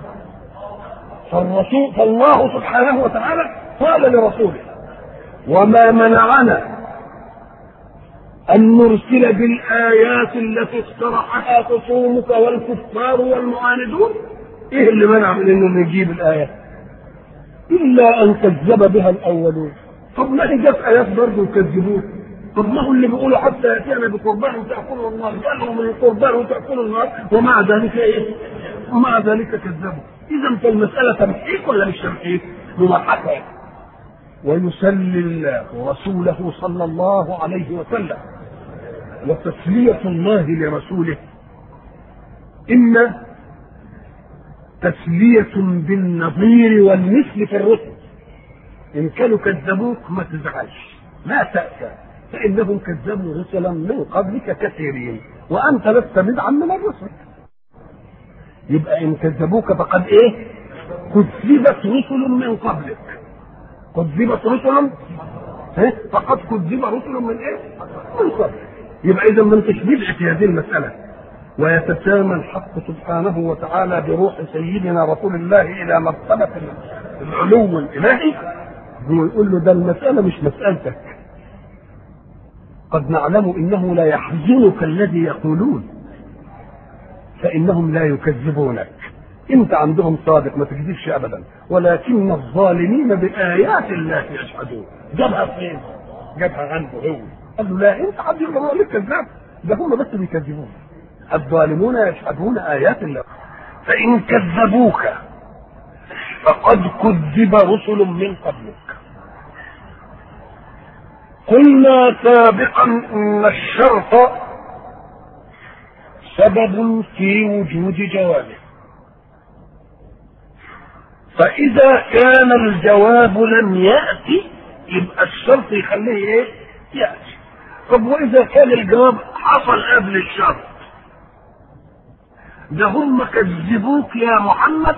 فالرسول فالله سبحانه وتعالى قال لرسوله وما منعنا أن نرسل بالآيات التي اقترحها خصومك والكفار والمعاندون إيه اللي منع من إنه نجيب الآيات؟ إلا أن كذب بها الأولون طب ما هي جت آيات برضه وكذبوه طب ما هو اللي بيقولوا حتى يأتينا بقربان وتأكلوا النار قالوا من القربان وتأكلوا النار ومع ذلك إيه؟ ومع ذلك كذبوا إذا فالمسألة تمحيك ولا مش تمحيك؟ ممحكة ويسلي الله رسوله صلى الله عليه وسلم وتسلية الله لرسوله إما تسلية بالنظير والمثل في الرسل إن كانوا كذبوك ما تزعلش لا تأسى فإنهم كذبوا رسلا من قبلك كثيرين وأنت لست بدعا من الرسل يبقى إن كذبوك فقد إيه؟ كذبت رسل من قبلك كذبت رسل إيه؟ فقد كذب رسل من إيه؟ من قبل يبقى إذا ما أنتش بدعة في هذه المسألة ويتسامى الحق سبحانه وتعالى بروح سيدنا رسول الله الى مرتبه العلو الالهي ويقول له ده المساله مش مسالتك قد نعلم انه لا يحزنك الذي يقولون فانهم لا يكذبونك انت عندهم صادق ما تكذبش ابدا ولكن الظالمين بايات الله يجحدون جابها فين؟ جابها عنده هو قال له لا انت حد يقول لك كذاب ده هم بس بيكذبون الظالمون يشهدون آيات الله فإن كذبوك فقد كذب رسل من قبلك قلنا سابقا ان الشرط سبب في وجود جوابه فإذا كان الجواب لم يأتي يبقى الشرط يخليه إيه؟ يأتي. طب وإذا كان الجواب حصل قبل الشرط ده هم كذبوك يا محمد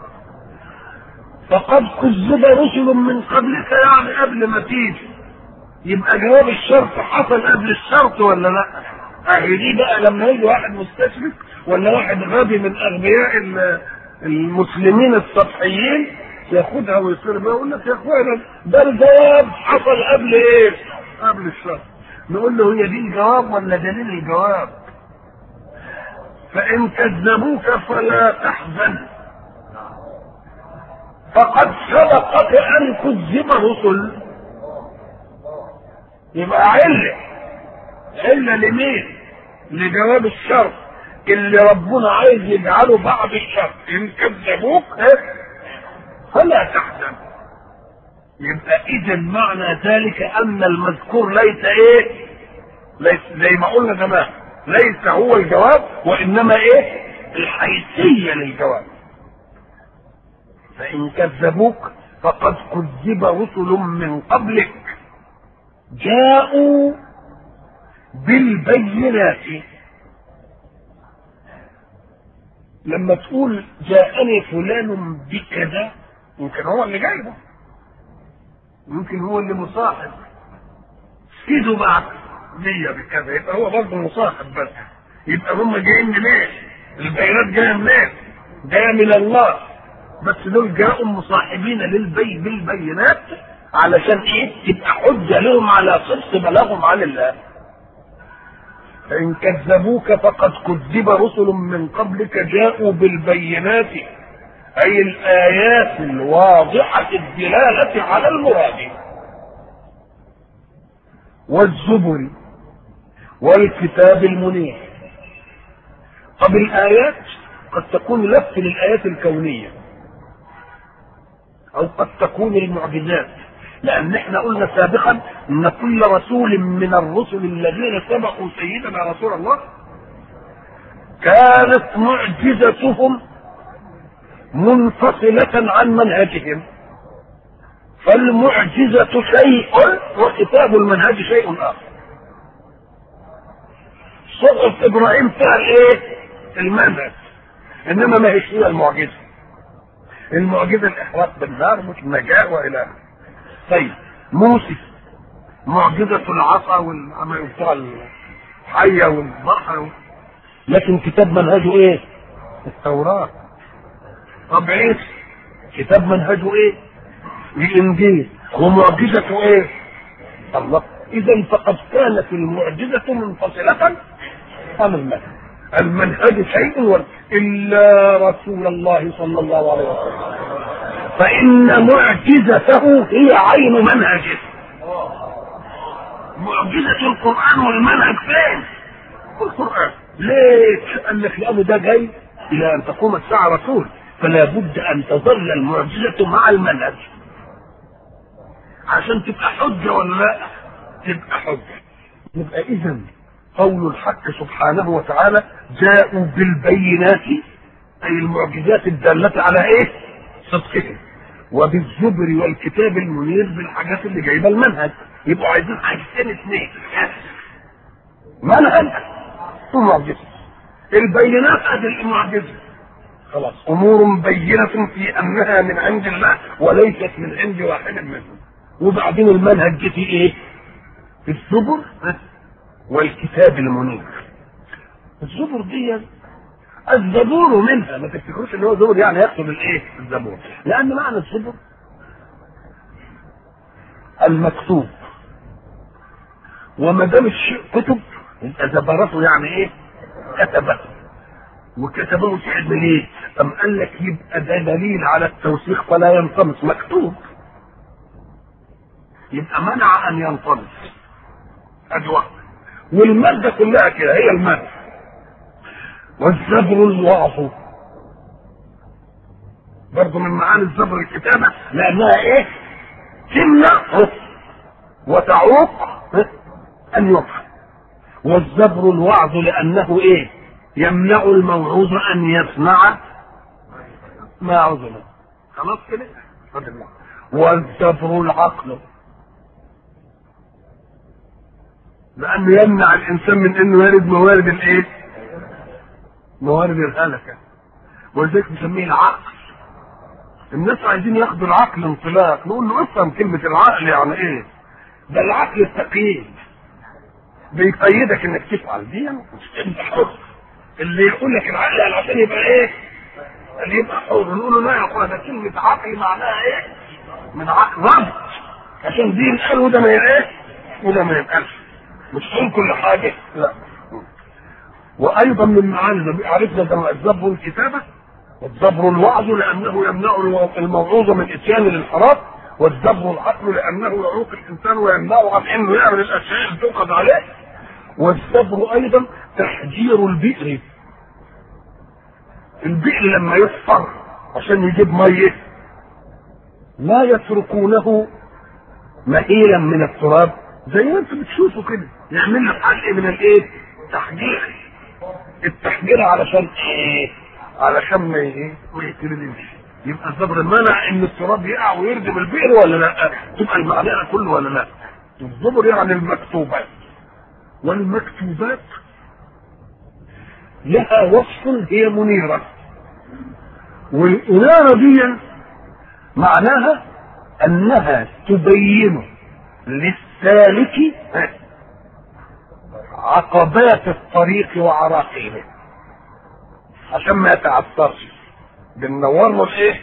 فقد كذب رسل من قبلك يعني قبل ما تيجي يبقى جواب الشرط حصل قبل الشرط ولا لا؟ اهي دي بقى لما يجي واحد مستشرق ولا واحد غبي من اغبياء المسلمين السطحيين ياخدها ويصير بقى يقول لك يا اخوانا ده الجواب حصل قبل ايه؟ قبل الشرط نقول له هي دي الجواب ولا دليل الجواب؟ فإن كذبوك فلا تحزن فقد سبقك أن كذب رسل يبقى علة علة لمين؟ لجواب الشرط اللي ربنا عايز يجعله بعد الشرط إن كذبوك فلا تحزن يبقى إذا معنى ذلك أن المذكور ليس إيه؟ ليس زي ما قلنا زمان ليس هو الجواب وانما ايه الحيثيه للجواب فان كذبوك فقد كذب رسل من قبلك جاءوا بالبينات لما تقول جاءني فلان بكذا يمكن هو اللي جايبه يمكن هو اللي مصاحب سيدوا بعد ليا بكذا يبقى هو برضه مصاحب بس يبقى هم جايين منين؟ البيانات جايه منين؟ جايه من الله بس دول جاءوا مصاحبين للبي بالبينات علشان ايه؟ تبقى حجه لهم على صدق بلاغهم عن الله. فإن كذبوك فقد كذب رسل من قبلك جاءوا بالبينات أي الآيات الواضحة الدلالة على المراد. والزبر والكتاب المنير طب الآيات قد تكون لف للآيات الكونية أو قد تكون المعجزات لأن احنا قلنا سابقا أن كل رسول من الرسل الذين سبقوا سيدنا رسول الله كانت معجزتهم منفصلة عن منهجهم فالمعجزة شيء وكتاب المنهج شيء آخر صحف إبراهيم فيها الإيه؟ المنهج إنما ما هيش هي المعجزة المعجزة الإحراق بالنار مش النجاة وإلى آخره طيب موسى معجزة العصا والعمل بتاع الحية والبحر لكن كتاب منهجه إيه؟ التوراة طب عيسى كتاب منهجه إيه؟ الانجيل ومعجزته ايه الله اذا فقد كانت المعجزه منفصله عن المنهج المنهج شيء الا رسول الله صلى الله عليه وسلم فان معجزته هي عين منهجه معجزة القرآن والمنهج فين؟ في القرآن ليه؟ قال لك لأنه ده جاي إلى أن تقوم الساعة رسول فلا بد أن تظل المعجزة مع المنهج عشان تبقى حجة ولا لا؟ تبقى حجة. يبقى إذا قول الحق سبحانه وتعالى جاءوا بالبينات أي المعجزات الدالة على إيه؟ صدقهم. وبالزبر والكتاب المنير بالحاجات اللي جايبه المنهج. يبقوا عايزين حاجتين اثنين. منهج ومعجزة. البينات ادي المعجزة. خلاص امور بينة في انها من عند الله وليست من عند واحد منهم. وبعدين المنهج جه في ايه؟ في الزبر والكتاب المنير. الزبر دي الزبور منها ما تفتكروش ان هو زبر يعني يقصد الايه؟ الزبور. لان معنى الزبر المكتوب وما دام الشيء كتب يبقى زبرته يعني ايه؟ كتبه وكتبه تعمل ايه؟ أم قال لك يبقى ده دليل على التوثيق فلا ينطمس مكتوب يبقى منع ان ينطلق ادي واحده والماده كلها كده هي الماده والزبر الوعظ برضه من معاني الزبر الكتابه لانها ايه؟ تمنع وتعوق ان يفهم والزبر الوعظ لانه ايه؟ يمنع الموعوظ ان يسمع ما عظم خلاص كده والجبر العقل لانه يمنع الانسان من انه يرد موارد الايه موارد الهلكه ولذلك بنسميه العقل الناس عايزين ياخدوا العقل انطلاق نقول له افهم كلمه العقل يعني ايه ده العقل التقييد بيقيدك انك تفعل دي انت حر اللي يقول لك العقل يعني عشان يبقى ايه اللي يبقى حر نقول له لا يا اخويا ده كلمه عقل معناها ايه من عقل ربط عشان دي ينقال وده ما ايه وده ما ينقالش مش تقول كل حاجه لا وايضا من معاني عرفنا ده الزبر الكتابه والزبر الوعظ لانه يمنع الموعوظ من اتيان الانحراف والزبر العقل لانه يعوق الانسان ويمنعه عن انه يعمل الاشياء اللي تؤخذ عليه والصبر ايضا تحجير البئر البئر لما يحفر عشان يجيب ميه لا يتركونه مهيلا من التراب زي ما انتم بتشوفوا كده يعمل لك حلق من الايه؟ تحجير التحجير علشان ايه؟ علشان ما ايه؟ ما يتردمش يبقى الصبر منع ان التراب يقع ويردم البئر ولا لا؟ تبقى المعنى كله ولا لا؟ الصبر يعني المكتوبات والمكتوبات لها وصف هي منيرة والإنارة دي معناها أنها تبين للسالك عقبات الطريق وعراقيله عشان ما يتعثرش بننور له الايه؟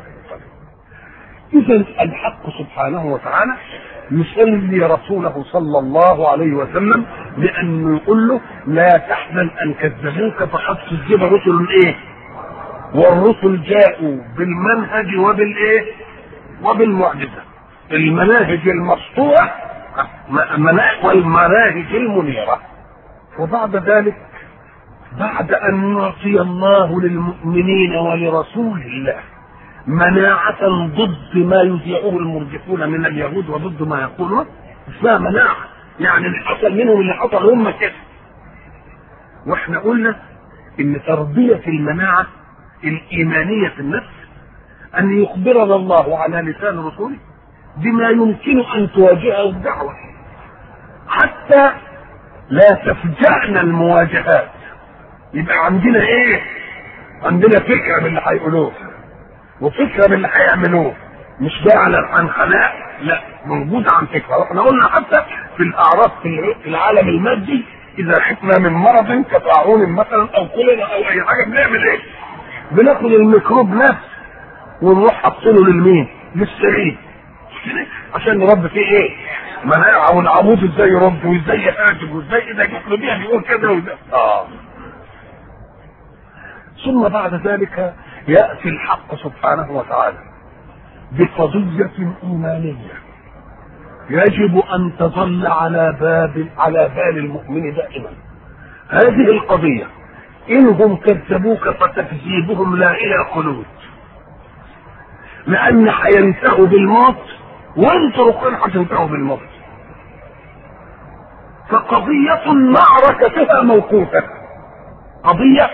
اذا الحق سبحانه وتعالى يصلي رسوله صلى الله عليه وسلم لانه يقول له لا تحزن ان كذبوك فقد كذب رسل ايه؟ والرسل جاءوا بالمنهج وبالايه؟ وبالمعجزه المناهج المسطوعه والمناهج المنيره وبعد ذلك بعد ان يعطي الله للمؤمنين ولرسول الله مناعة ضد ما يذيعه المرجفون من اليهود وضد ما يقولون اسمها مناعة يعني اللي حصل منهم اللي حصل هم كده واحنا قلنا ان تربية المناعة الإيمانية في النفس أن يخبرنا الله على لسان رسوله بما يمكن أن تواجهه الدعوة حتى لا تفجأنا المواجهات يبقى عندنا ايه؟ عندنا فكرة باللي هيقولوه وفكره من اللي هيعملوه مش جاي على الحنحناء لا موجود عن فكره واحنا قلنا حتى في الاعراض في العالم المادي اذا حكنا من مرض كطاعون مثلا او كوليرا او اي حاجه بنعمل ايه؟ بناخد الميكروب نفسه ونروح حاطينه للمين؟ للسرير عشان نربي فيه ايه؟ مناعه والعمود ازاي يرد وازاي يهاجم وازاي اذا جسم بيها بيقول كذا وده اه ثم بعد ذلك يأتي الحق سبحانه وتعالى بقضية إيمانية يجب أن تظل على باب على بال المؤمن دائما هذه القضية إنهم كذبوك فتكذيبهم لا إلى خلود لأن هينتهوا بالموت وانتوا رقين هتنتهوا بالموت فقضية معركتها موقوفة قضية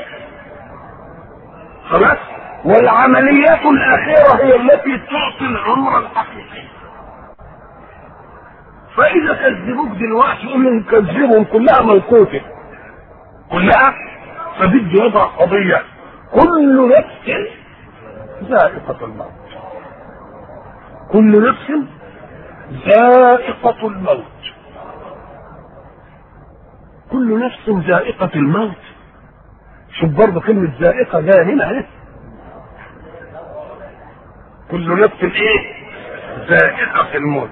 خلاص والعمليات الأخيرة هي التي تعطي العمر الحقيقي فإذا كذبوك دلوقتي قول نكذبهم كلها موقوفة كلها فبدي يضع قضية كل نفس ذائقة الموت كل نفس ذائقة الموت كل نفس ذائقة الموت شوف برضه كلمة ذائقة جاية هنا اهي كل نفس ايه؟ ذائقة الموت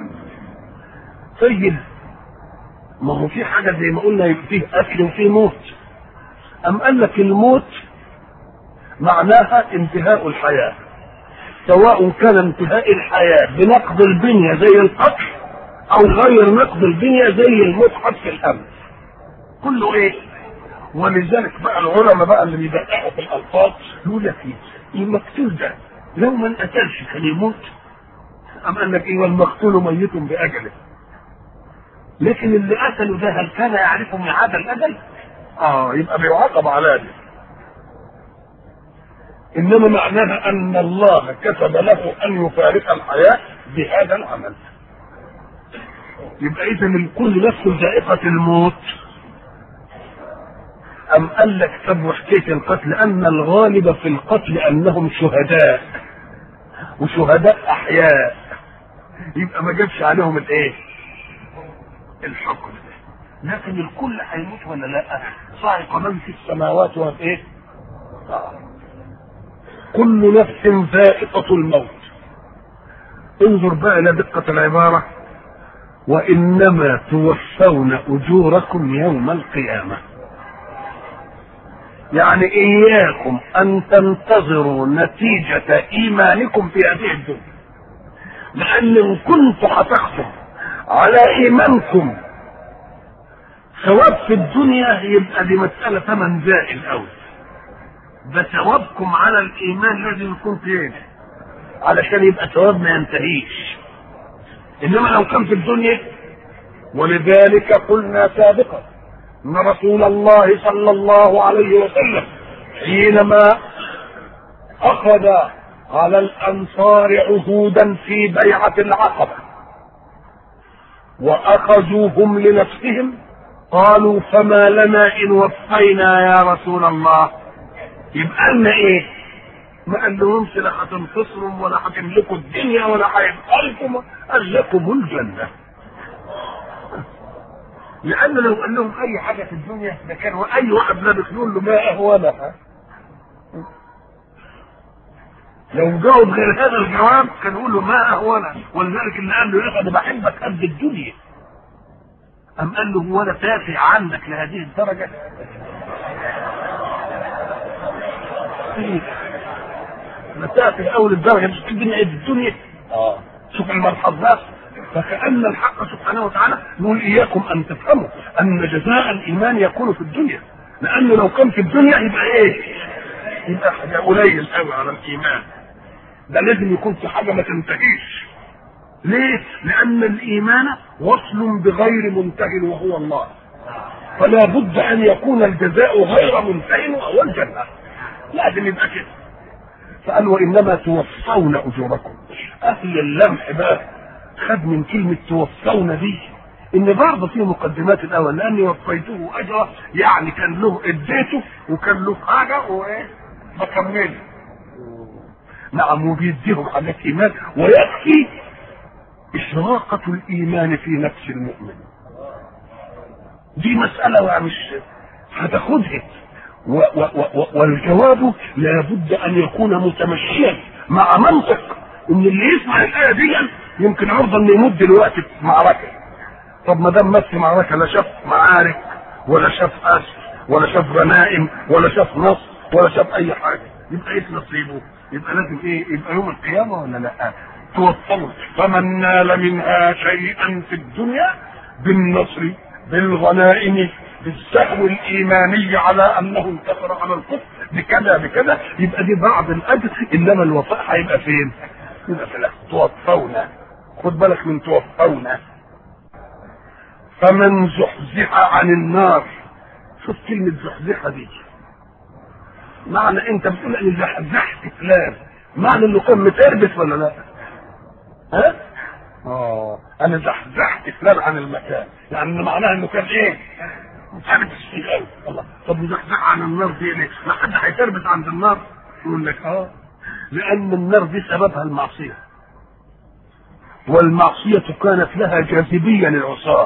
طيب ما هو في حاجة زي ما قلنا فيه أكل وفيه موت أم قال لك الموت معناها انتهاء الحياة سواء كان انتهاء الحياة بنقض البنية زي القتل أو غير نقض البنية زي الموت حتف الأمن كله إيه؟ ولذلك بقى العلماء بقى اللي بيدققوا في الألفاظ يقول لك إيه؟ المقتول ده لو ما انقتلش كان يموت أم قال لك إيه والمقتول ميت بأجله لكن اللي قتله ده هل كان يعرف ميعاد الأجل؟ اه يبقى بيعاقب على دي انما معناها ان الله كتب له ان يفارق الحياه بهذا العمل يبقى اذا الكل نفس ذائقه الموت ام قال لك طب وحكايه القتل ان الغالب في القتل انهم شهداء وشهداء احياء يبقى ما جابش عليهم الايه الحكم ده لكن الكل هيموت ولا لا صاعق من في السماوات والايه آه. كل نفس ذائقة الموت انظر بقى إلى دقة العبارة وإنما توفون أجوركم يوم القيامة يعني إياكم أن تنتظروا نتيجة إيمانكم في هذه الدنيا لأن إن كنتم هتحكم على إيمانكم ثواب في الدنيا يبقى دي مسألة ثمن زائل أوي ده ثوابكم على الايمان لازم يكون فين علشان يبقى ثواب ما ينتهيش انما لو كان في الدنيا ولذلك قلنا سابقا ان رسول الله صلى الله عليه وسلم حينما اخذ على الانصار عهودا في بيعه العقبه واخذوهم لنفسهم قالوا فما لنا ان وفينا يا رسول الله يبقى لنا ايه؟ ما قال لهمش لا هتنتصروا ولا هتملكوا الدنيا ولا هيبقى لكم قال لكم الجنه. لأن لو قال لهم أي حاجة في الدنيا ده كان أي واحد لابس يقول له ما أهونها. لو جاوب غير هذا الجواب كان يقول له ما أهونها ولذلك اللي قال له يا أنا بحبك قد الدنيا. أم قال له هو أنا تافه عنك لهذه الدرجة؟ مسافة أول الدرجة مش الدنيا إيه الدنيا اه شوف الملحظات فكأن الحق سبحانه وتعالى يقول إياكم أن تفهموا أن جزاء الإيمان يكون في الدنيا لأنه لو كان في الدنيا يبقى إيه؟ يبقى حاجة قليل قوي على الإيمان ده لازم يكون في حاجة ما تنتهيش ليه؟ لأن الإيمان وصل بغير منتهي وهو الله فلا بد أن يكون الجزاء غير منتهي وهو الجنة لازم يبقى كده فقال وانما توفون اجوركم اهل اللمح بقى خد من كلمه توفون دي ان برضه في مقدمات الاول لاني وفيته اجره يعني كان له اديته وكان له حاجه وايه بكمله نعم وبيديهم حاجات ايمان ويكفي اشراقه الايمان في نفس المؤمن دي مساله مش هتاخدها و و و والجواب لابد ان يكون متمشيا مع منطق ان اللي يسمع الايه دي يمكن عرضه انه يموت دلوقتي في معركه طب ما دام مات في معركه لا شاف معارك ولا شاف اسر ولا شاف غنائم ولا شاف نصر ولا شاف اي حاجه يبقى ايه نصيبه؟ يبقى لازم ايه؟ يبقى يوم القيامه ولا لا؟ توفوا فمن نال منها شيئا في الدنيا بالنصر بالغنائم بالسهو الايماني على انه انتصر على الكفر بكذا بكذا يبقى دي بعض الاجر انما الوفاء هيبقى فين؟ يبقى في الاخر توفونا خد بالك من توفونا فمن زحزح عن النار شوف كلمة زحزحة دي معنى انت بتقول ان زحزحت فلان معنى انه كان متربس ولا لا؟ ها؟ اه انا زحزحت فلان عن المكان يعني معناها انه كان ايه؟ متربس فيه قوي الله طب مزحزح عن النار دي ليه؟ ما حد هيتربس عند النار يقول لك اه لان النار دي سببها المعصيه والمعصيه كانت لها جاذبيه للعصاه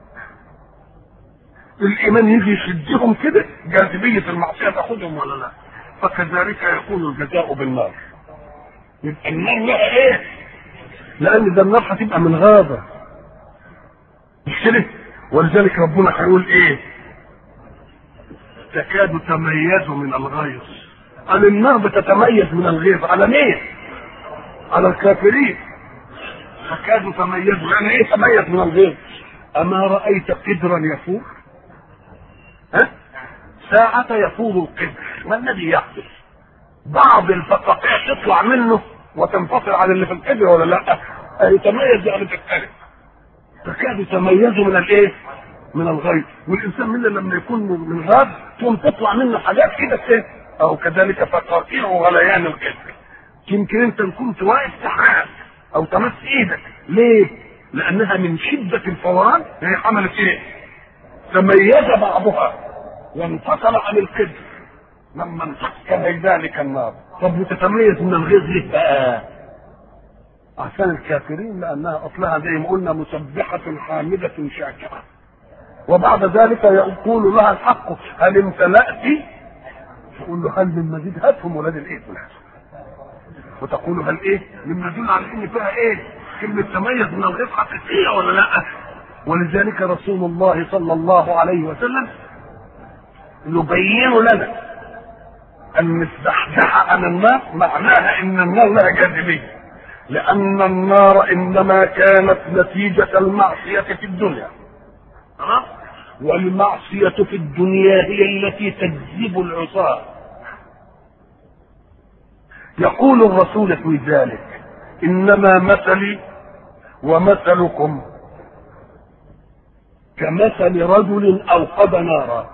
الايمان يجي يشدهم كده جاذبيه المعصيه تاخذهم ولا لا فكذلك يكون الجزاء بالنار يبقى النار لها ايه لان ده النار هتبقى من غابه مش كده ولذلك ربنا هيقول ايه تكاد تميز من الغيظ قال النار بتتميز من الغيظ على مين على الكافرين تكاد تميز يعني ايه تميز من الغيظ اما رايت قدرا يفور ها ساعة يفور القدر ما الذي يحدث بعض الفقاقيع تطلع منه وتنفصل عن اللي في القدر ولا لا يتميز يعني تختلف تكاد تميز من الايه من الغيظ والانسان منا لما يكون من غاب تقوم تطلع منه حاجات كده كده او كذلك فقاطيع غليان القدر يمكن انت كنت واقف تحاس او تمس ايدك ليه؟ لانها من شده الفوران هي عملت ايه؟ تميز بعضها وانفصل عن القدر لما انفك بذلك النار طب وتتميز من الغيظ ليه بقى؟ عشان الكافرين لانها اصلها زي ما قلنا مسبحه حامده شاكره وبعد ذلك يقول لها الحق هل امتلأت؟ تقول له هل من مزيد هاتهم ولاد الايه؟ وتقول هل ايه؟ مما يدل على ان فيها ايه؟ كلمه تميز من الغيظ حقيقيه ولا لا؟ ولذلك رسول الله صلى الله عليه وسلم يبين لنا ان الزحزحه عن النار معناها ان النار لها جاذبيه لان النار انما كانت نتيجه المعصيه في الدنيا خلاص والمعصيه في الدنيا هي التي تجذب العصاه يقول الرسول في ذلك انما مثلي ومثلكم كمثل رجل اوقد نارا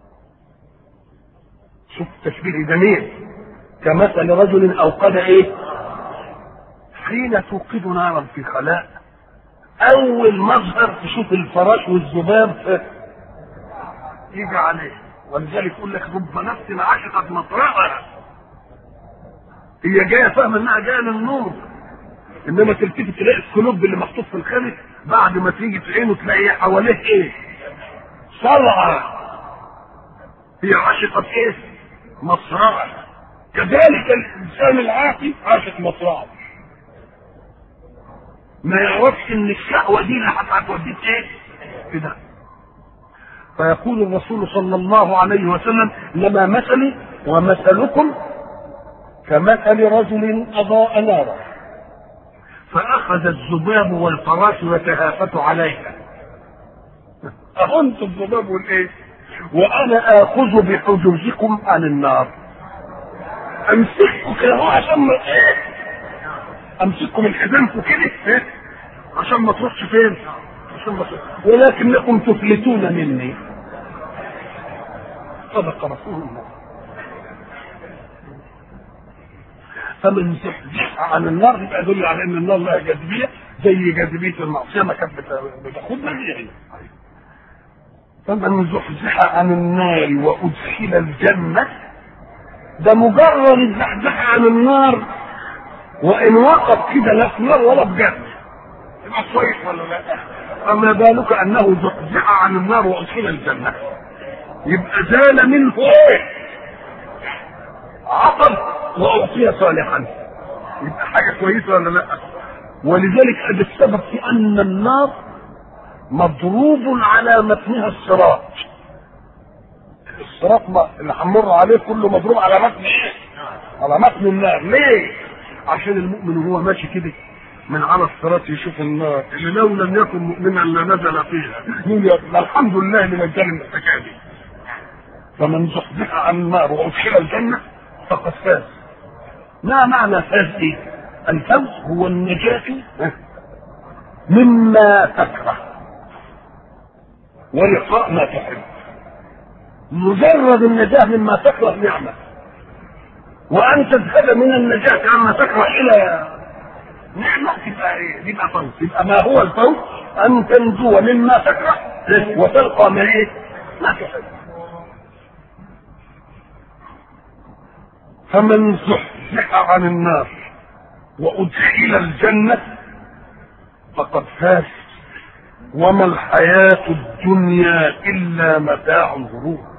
شوف تشبيه جميل كمثل رجل اوقد ايه حين توقد نارا في خلاء اول مظهر تشوف الفراش والذباب يجي عليه ولذلك يقول لك رب نفس عشقت مطرقها هي جايه فاهمه انها جايه للنور انما تلتفت تلاقي الكلوب اللي محطوط في الخامس بعد ما تيجي تعينه تلاقيه حواليه ايه؟ صلعه هي عشقت ايه؟ مصرعه كذلك الانسان العاقل عاشق مصرعه ما يعرفش ان الشهوه دي اللي هتوديه ايه؟ كده فيقول الرسول صلى الله عليه وسلم لما مثلي ومثلكم كمثل رجل اضاء نارا فاخذ الذباب والفراش يتهافت عليها اهنت الذباب والايه وانا اخذ بحجوزكم عن النار امسككم كده هو عشان ما ايه امسككم من حزامكم كده ايه عشان ما تروحش فين عشان ما تروح. ولكنكم تفلتون مني صدق رسول الله فمن زحزح عن النار يبقى يدل على ان النار لها جاذبيه زي جاذبيه المعصيه ما كانت بتاخدنا يعني فمن زحزح عن النار وادخل الجنه ده مجرد الزحزح عن النار وان وقف كده لا في نار ولا في جنه يبقى كويس ولا لا؟ فما بالك انه زحزح عن النار وادخل الجنه يبقى زال منه ايه؟ عقب واعطي صالحا يبقى حاجه كويسه ولا لا؟ ولذلك هذا السبب في ان النار مضروب على متنها الصراط الصراط ما اللي هنمر عليه كله مضروب على متن ايه؟ على متن النار ليه؟ عشان المؤمن وهو ماشي كده من على الصراط يشوف النار اللي لو لم يكن مؤمنا لنزل فيها يقول الحمد لله اللي نجاني من الحكايه دي فمن زحزح عن النار وادخل الجنه فقد فاز ما معنى فاز ايه؟ الفوز هو النجاة مما تكره ولقاء ما تحب مجرد النجاة مما تكره نعمة وأن تذهب من النجاة عما تكره إلى نعمة تبقى إيه؟ تبقى فوز يبقى ما هو الفوز أن تنجو مما تكره وتلقى ما إيه؟ ما تحب فمن زحزح عن النار وأدخل الجنة فقد فاز وما الحياة الدنيا إلا متاع الغرور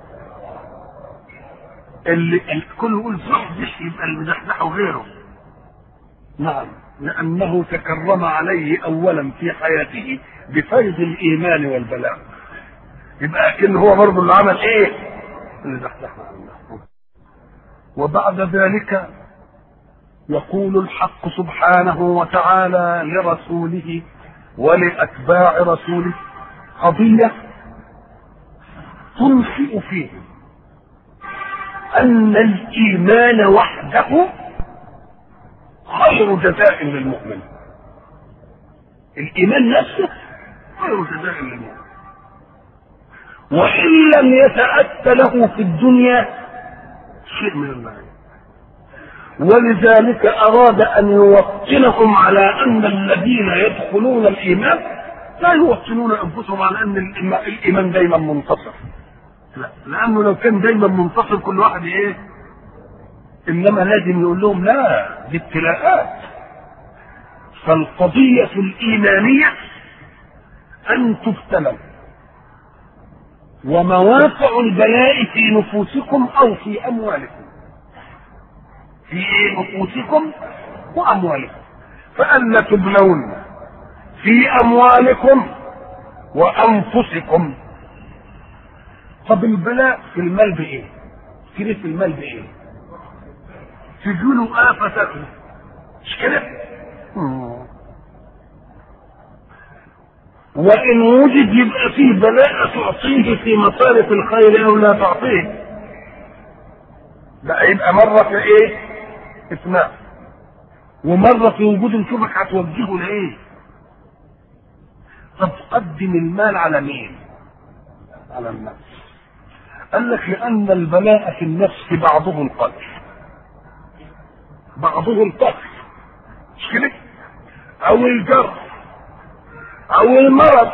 اللي الكل يقول زحزح يبقى اللي زحزحه غيره نعم لأنه تكرم عليه أولا في حياته بفيض الإيمان والبلاء يبقى أكن هو برضه اللي عمل إيه؟ اللي زحزحنا عنه وبعد ذلك يقول الحق سبحانه وتعالى لرسوله ولأتباع رسوله قضية تنشئ فيه أن الإيمان وحده خير جزاء للمؤمن الإيمان نفسه خير جزاء للمؤمن وإن لم يتأت له في الدنيا شيء من المال ولذلك أراد أن يوطنهم على أن الذين يدخلون الإيمان لا يوطنون أنفسهم على أن الإيمان دايما منتصر لا لأنه لو كان دايما منتصر كل واحد إيه إنما لازم يقول لهم لا دي ابتلاءات فالقضية الإيمانية أن تبتلوا ومواقع البلاء في نفوسكم أو في أموالكم في نفوسكم وأموالكم فأن تبلون في أموالكم وأنفسكم طب البلاء في المال بإيه؟ كده في المال بإيه؟ تجيله آفة تاكله مش كده؟ وإن وجد يبقى فيه بلاء تعطيه في مصارف الخير أو لا تعطيه بقى يبقى مرة في إيه؟ إثناء ومرة في وجود نشوفك هتوجهه لإيه؟ طب قدم المال على مين؟ على النفس قال لك لأن البلاء في النفس بعضه القتل بعضه القتل مش كده؟ أو الجرح أو المرض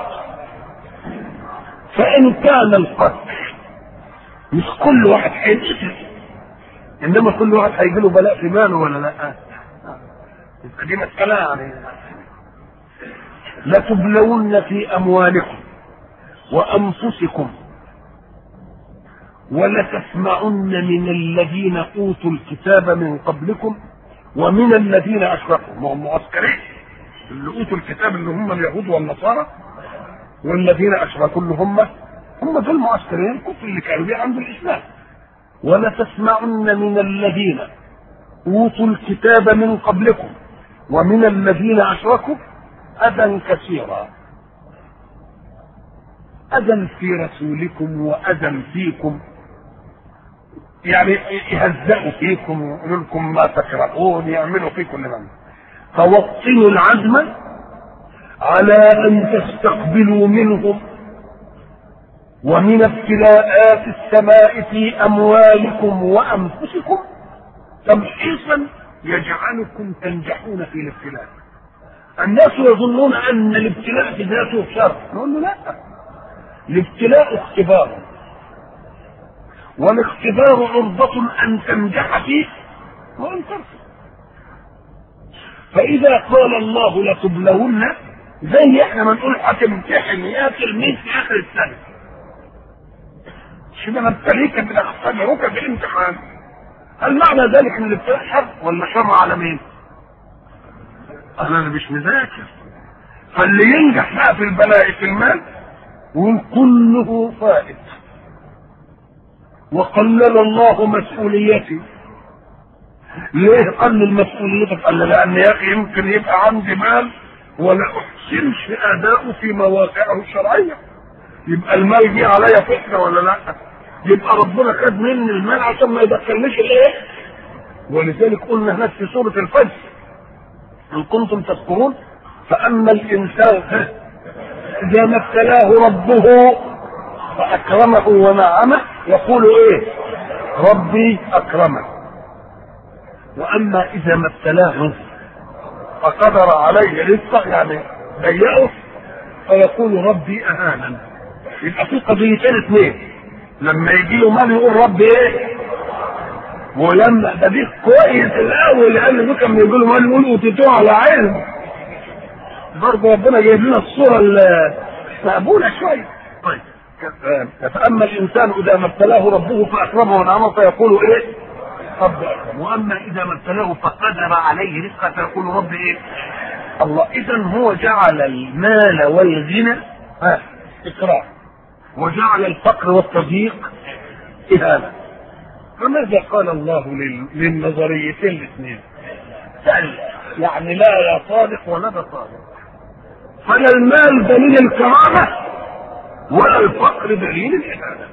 فإن كان القتل مش كل واحد هيتقتل إنما كل واحد هيجي له بلاء في ماله ولا لا؟ يبقى دي مسألة يعني لتبلون في أموالكم وأنفسكم ولتسمعن من الذين أوتوا الكتاب من قبلكم ومن الذين أشركوا ما هم معسكرين اللي أوتوا الكتاب اللي هم اليهود والنصارى والذين أشركوا اللي هم هم دول معسكرين الكفر اللي كانوا بيه عند الإسلام ولتسمعن من الذين أوتوا الكتاب من قبلكم ومن الذين أشركوا أذى كثيرا أذى في رسولكم وأذى فيكم يعني يهزأوا فيكم يقولوا لكم ما تكرهون يعملوا فيكم لمن فوطنوا العزم على أن تستقبلوا منهم ومن ابتلاءات السماء في أموالكم وأنفسكم تمحيصا يجعلكم تنجحون في الابتلاء الناس يظنون أن الابتلاء في ذاته شر نقول له لا الابتلاء اختبار والاختبار عرضة أن تنجح فيه وأن ترفض فإذا قال الله لتبلون زي احنا ما نقول هتمتحن يا تلميذ في آخر السنة شبه نبتليك بنختبرك في الامتحان هل معنى ذلك ان الابتلاء شر ولا شر على مين؟ انا مش مذاكر فاللي ينجح بقى في البلاء في المال وكله فائت وقلل الله مسؤوليتي ليه قلل مسؤوليتك قال لان يا اخي يمكن يبقى عندي مال ولا احسنش اداؤه في مواقعه الشرعيه يبقى المال جه عليا فكره ولا لا يبقى ربنا خد مني المال عشان ما يدخلنيش الايه ولذلك قلنا هناك في سوره الفجر ان كنتم تذكرون فاما الانسان اذا ما ابتلاه ربه فاكرمه ونعمه يقول ايه ربي اكرمه واما اذا ما ابتلاه فقدر عليه رزقه يعني ضيقه فيقول ربي اهانا يبقى في قضيتين اثنين لما يجي له مال يقول ربي ايه ولما ده دي كويس الاول لان ده كان بيجي له مال يقول اوتيتوه على علم برضه ربنا جايب لنا الصوره المقبوله شويه طيب فاما الانسان اذا ما ابتلاه ربه فاكرمه ونعمه فيقول ايه رب اكرم واما اذا ما ابتلاه فقدر عليه رزقه فيقول رب ايه الله اذا هو جعل المال والغنى ها اكرام وجعل الفقر والتضييق اهانه فماذا قال الله للنظريتين الاثنين سأل يعني لا يا صادق ولا ده صادق فلا المال دليل الكرامه ولا الفقر دليل الاهانه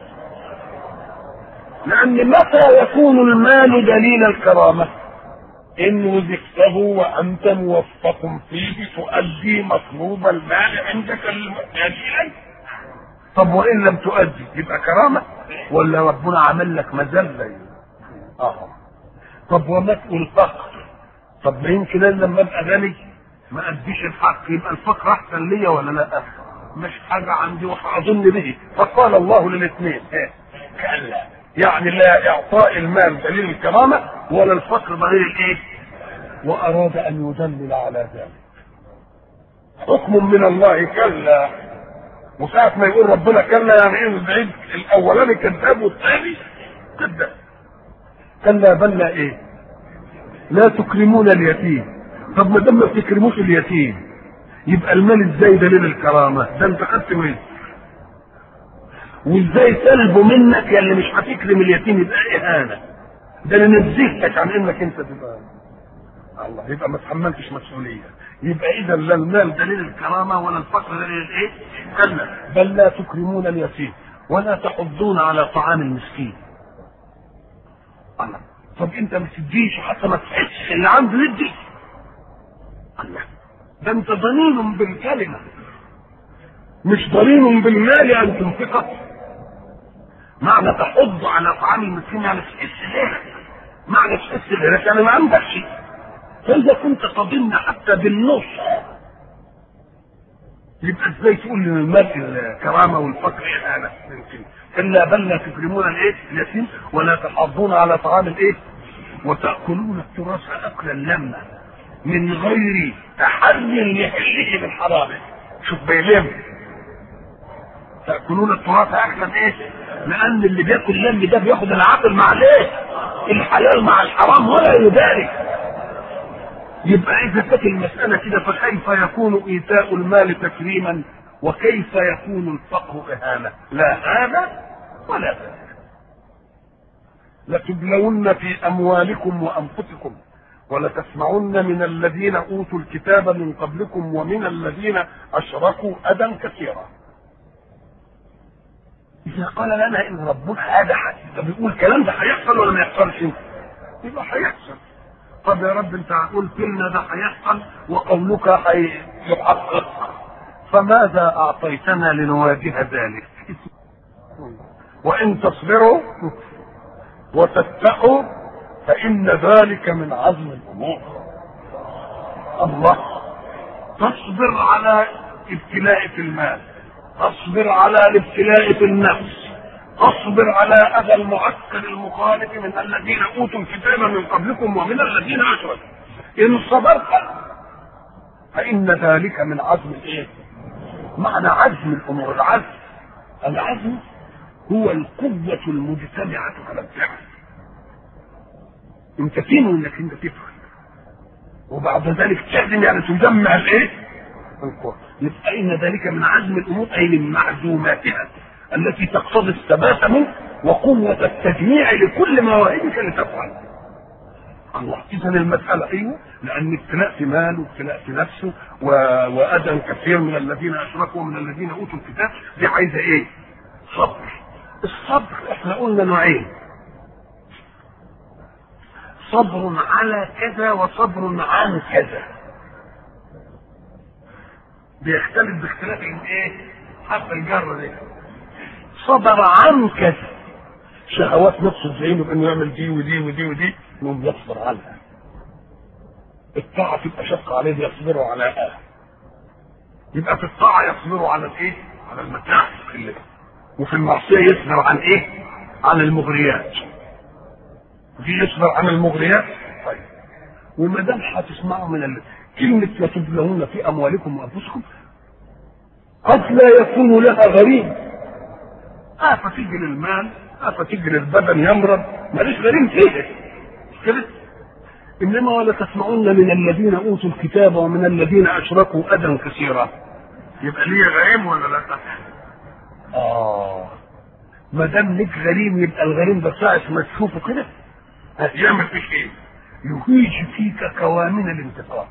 لأن متى يكون المال دليل الكرامة؟ إن وزقته وأنت موفق فيه تؤدي مطلوب المال عندك المحتاج إليه. طب وان لم تؤدي يبقى كرامه ولا ربنا عمل لك مذله اه طب وما تقول فقر طب ما يمكن انا لما ابقى غني ما اديش الحق يبقى الفقر احسن ليا ولا لا مش حاجه عندي وهظن به فقال الله للاثنين كلا يعني لا اعطاء المال دليل الكرامه ولا الفقر دليل الايه واراد ان يدلل على ذلك حكم من الله كلا وساعة ما يقول ربنا كلا يعني ايه البعيد الاولاني كذاب والثاني كذاب كلا بل لا ايه لا تكرمون اليتيم طب ما دام ما بتكرموش اليتيم يبقى المال ازاي دليل الكرامه ده انت خدت منه وازاي سلبه منك يا اللي مش هتكرم اليتيم يبقى اهانه ده انا نزهتك عن انك انت تبقى الله يبقى ما تحملتش مسؤوليه يبقى اذا لا المال دليل الكرامه ولا الفقر دليل الايه؟ كلا بل لا تكرمون اليتيم ولا تحضون على طعام المسكين الله طب انت ما تديش حتى ما تحسش اللي عنده يدي الله ده انت ضنين بالكلمه مش ضنين بالمال ان تنفقه معنى تحض على طعام المسكين يعني تحس غيرك معنى تحس غيرك يعني ما عندكش فاذا كنت تضن حتى بالنص يبقى ازاي تقول ان المال الكرامه والفقر اهانه يمكن كلا بل لا تكرمون الايه اليتيم ولا تحضون على طعام الايه وتاكلون التراث اكلا لما من غير تحري لحله من حرامه شوف بيلم تاكلون التراث اكلا ايه لان اللي بياكل لم ده بياخد العقل مع الايه الحلال مع الحرام ولا يبارك يبقى اذا كانت المساله كده فكيف يكون ايتاء المال تكريما وكيف يكون الفقر اهانه لا هذا ولا ذاك لتبلون في اموالكم وانفسكم ولتسمعن من الذين اوتوا الكتاب من قبلكم ومن الذين اشركوا اذى كثيرا اذا قال لنا ان ربنا هذا طب يقول الكلام ده هيحصل ولا ما يحصلش يبقى هيحصل طب يا رب انت قلت لنا ده هيحصل وقولك هيحقق فماذا اعطيتنا لنواجه ذلك وان تصبروا وتتقوا فان ذلك من عزم الامور الله تصبر على ابتلاء في المال تصبر على الابتلاء في النفس تصبر على اذى المعسكر المخالف من الذين اوتوا الكتاب من قبلكم ومن الذين اشركوا ان صبرت فان ذلك من عزم الايه معنى عزم الامور العزم العزم هو القوة المجتمعة على الفعل انت تنوي انك انت تفعل وبعد ذلك تعزم يعني تجمع الايه؟ القوة يبقى ان ذلك من عزم الامور اي من معزوماتها التي تقتضي الثبات منه وقوة التجميع لكل مواهبك لتفعل. الله إذا المسألة أيوه لأن ابتلاء في مال وابتلاء في نفسه و... وأذى كثير من الذين أشركوا ومن الذين أوتوا الكتاب دي عايزة إيه؟ صبر. الصبر إحنا قلنا نوعين. صبر على كذا وصبر عن كذا. بيختلف باختلاف الايه؟ حرف الجر دي. صبر عن كذا شهوات نفسه زينه بانه يعمل دي ودي ودي ودي يقوم يصبر عنها الطاعة تبقى شقة عليه يصبروا على آه. يبقى في الطاعة يصبروا على الايه؟ على المتاع اللي وفي المعصية يصبر عن ايه؟ عن المغريات دي يصبر عن المغريات طيب وما دام هتسمعوا من ال... كلمة لتبلغون في أموالكم وأنفسكم قد لا يكون لها غريب آفة تيجي للمال آفة تيجي للبدن يمرض ماليش غريم فيه كده إنما ولا تسمعون من الذين أوتوا الكتاب ومن الذين أشركوا أذى كثيرا يبقى ليه غريم ولا لا؟ آه ما دام ليك غريم يبقى الغريم ده ساعة ما تشوفه كده هيعمل فيك إيه؟ يهيج فيك كوامن الانتقام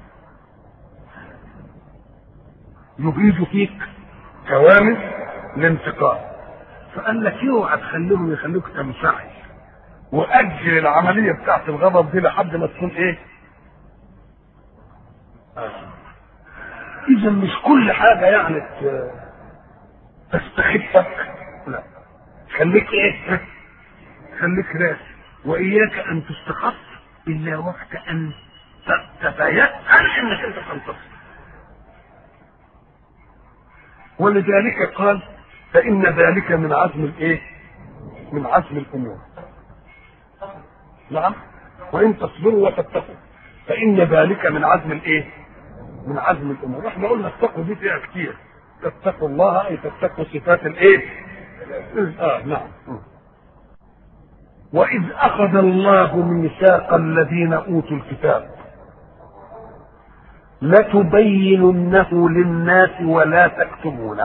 يهيج فيك كوامن الانتقام فقال لك اوعى تخليهم يخلوك تنفعل واجل العمليه بتاعت الغضب دي لحد ما تكون ايه؟ آه. اذا مش كل حاجه يعني تستخفك لا خليك ايه خليك راسي واياك ان تستخف الا وقت ان تتيأس انك انت تنتصر ولذلك قال فان ذلك من عزم الايه من عزم الامور نعم وان تصبروا وتتقوا فان ذلك من عزم الايه من عزم الامور احنا قلنا اتقوا دي فيها كتير تتقوا الله اي تتقوا صفات الايه اه نعم واذ اخذ الله ميثاق الذين اوتوا الكتاب لتبيننه للناس ولا تكتمونه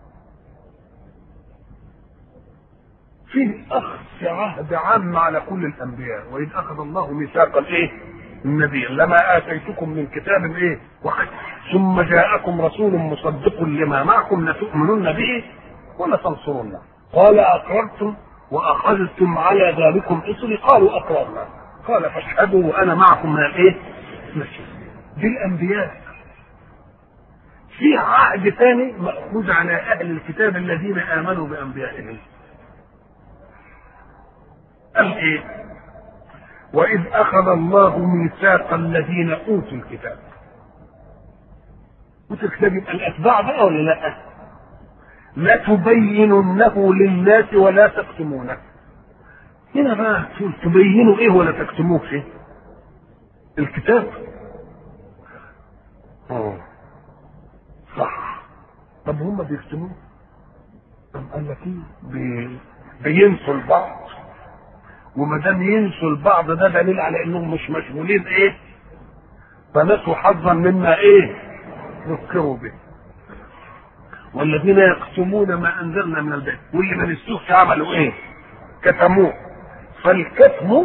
في اخذ عهد عام على كل الانبياء واذ اخذ الله ميثاق الايه النبي لما اتيتكم من كتاب ايه وحي ثم جاءكم رسول مصدق لما معكم لتؤمنن به ولتنصرنه قال اقررتم واخذتم على ذلكم اصري قالوا اقررنا قال فاشهدوا وانا معكم من الايه دي الانبياء في عهد ثاني مأخوذ على اهل الكتاب الذين امنوا بانبيائهم قال ايه واذ اخذ الله ميثاق الذين اوتوا الكتاب اوتوا الكتاب يبقى الاتباع بقى ولا لا لا تبيننه للناس ولا تكتمونه هنا بقى تقول تبينوا ايه ولا تكتموه ايه الكتاب اه صح طب هم بيكتموه طب قال لك ايه بي... بينسوا البعض وما دام ينسوا البعض ده دليل على انهم مش مشغولين ايه فنسوا حظا مما ايه ذكروا به والذين يكتمون ما انزلنا من البيت واللي ما نسوش عملوا ايه كتموه فالكتم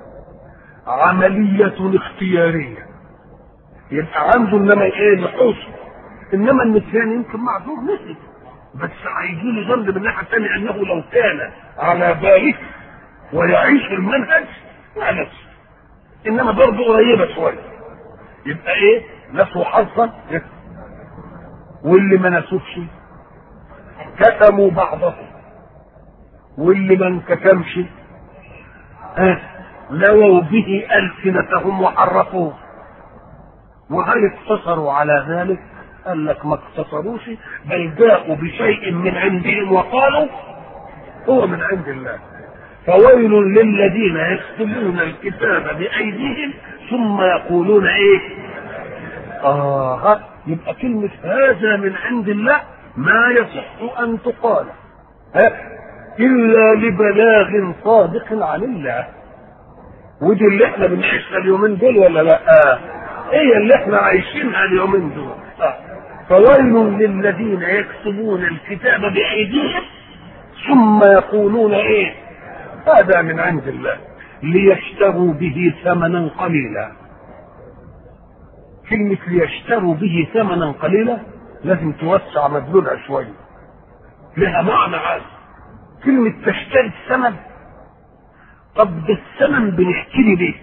عملية اختيارية يبقى عنده انما ايه نحوس انما النسيان يمكن معذور نسي بس هيجي له ذنب من الناحيه الثانيه انه لو كان على باله ويعيش المنهج ما نفسه انما برضه قريبه شويه يبقى ايه نسوا حظا واللي ما نسوش كتموا بعضهم واللي ما انكتمش اه لووا به السنتهم وحرفوه وهل اقتصروا على ذلك قال لك ما اقتصروش بل جاءوا بشيء من عندهم وقالوا هو من عند الله فويل للذين يكتبون الكتاب بأيديهم ثم يقولون ايه آه يبقى كلمة هذا من عند الله ما يصح أن تقال إلا لبلاغ صادق عن الله ودي اللي احنا بنعيشها اليومين دول ولا لا؟ آه. هي اللي احنا عايشينها اليومين دول آه. فويل للذين يكتبون الكتاب بأيديهم ثم يقولون ايه؟ هذا من عند الله ليشتروا به ثمنا قليلا كلمة ليشتروا به ثمنا قليلا لازم توسع مدلولها شوية لها معنى عام كلمة تشتري الثمن طب ده الثمن بنشتري ليه؟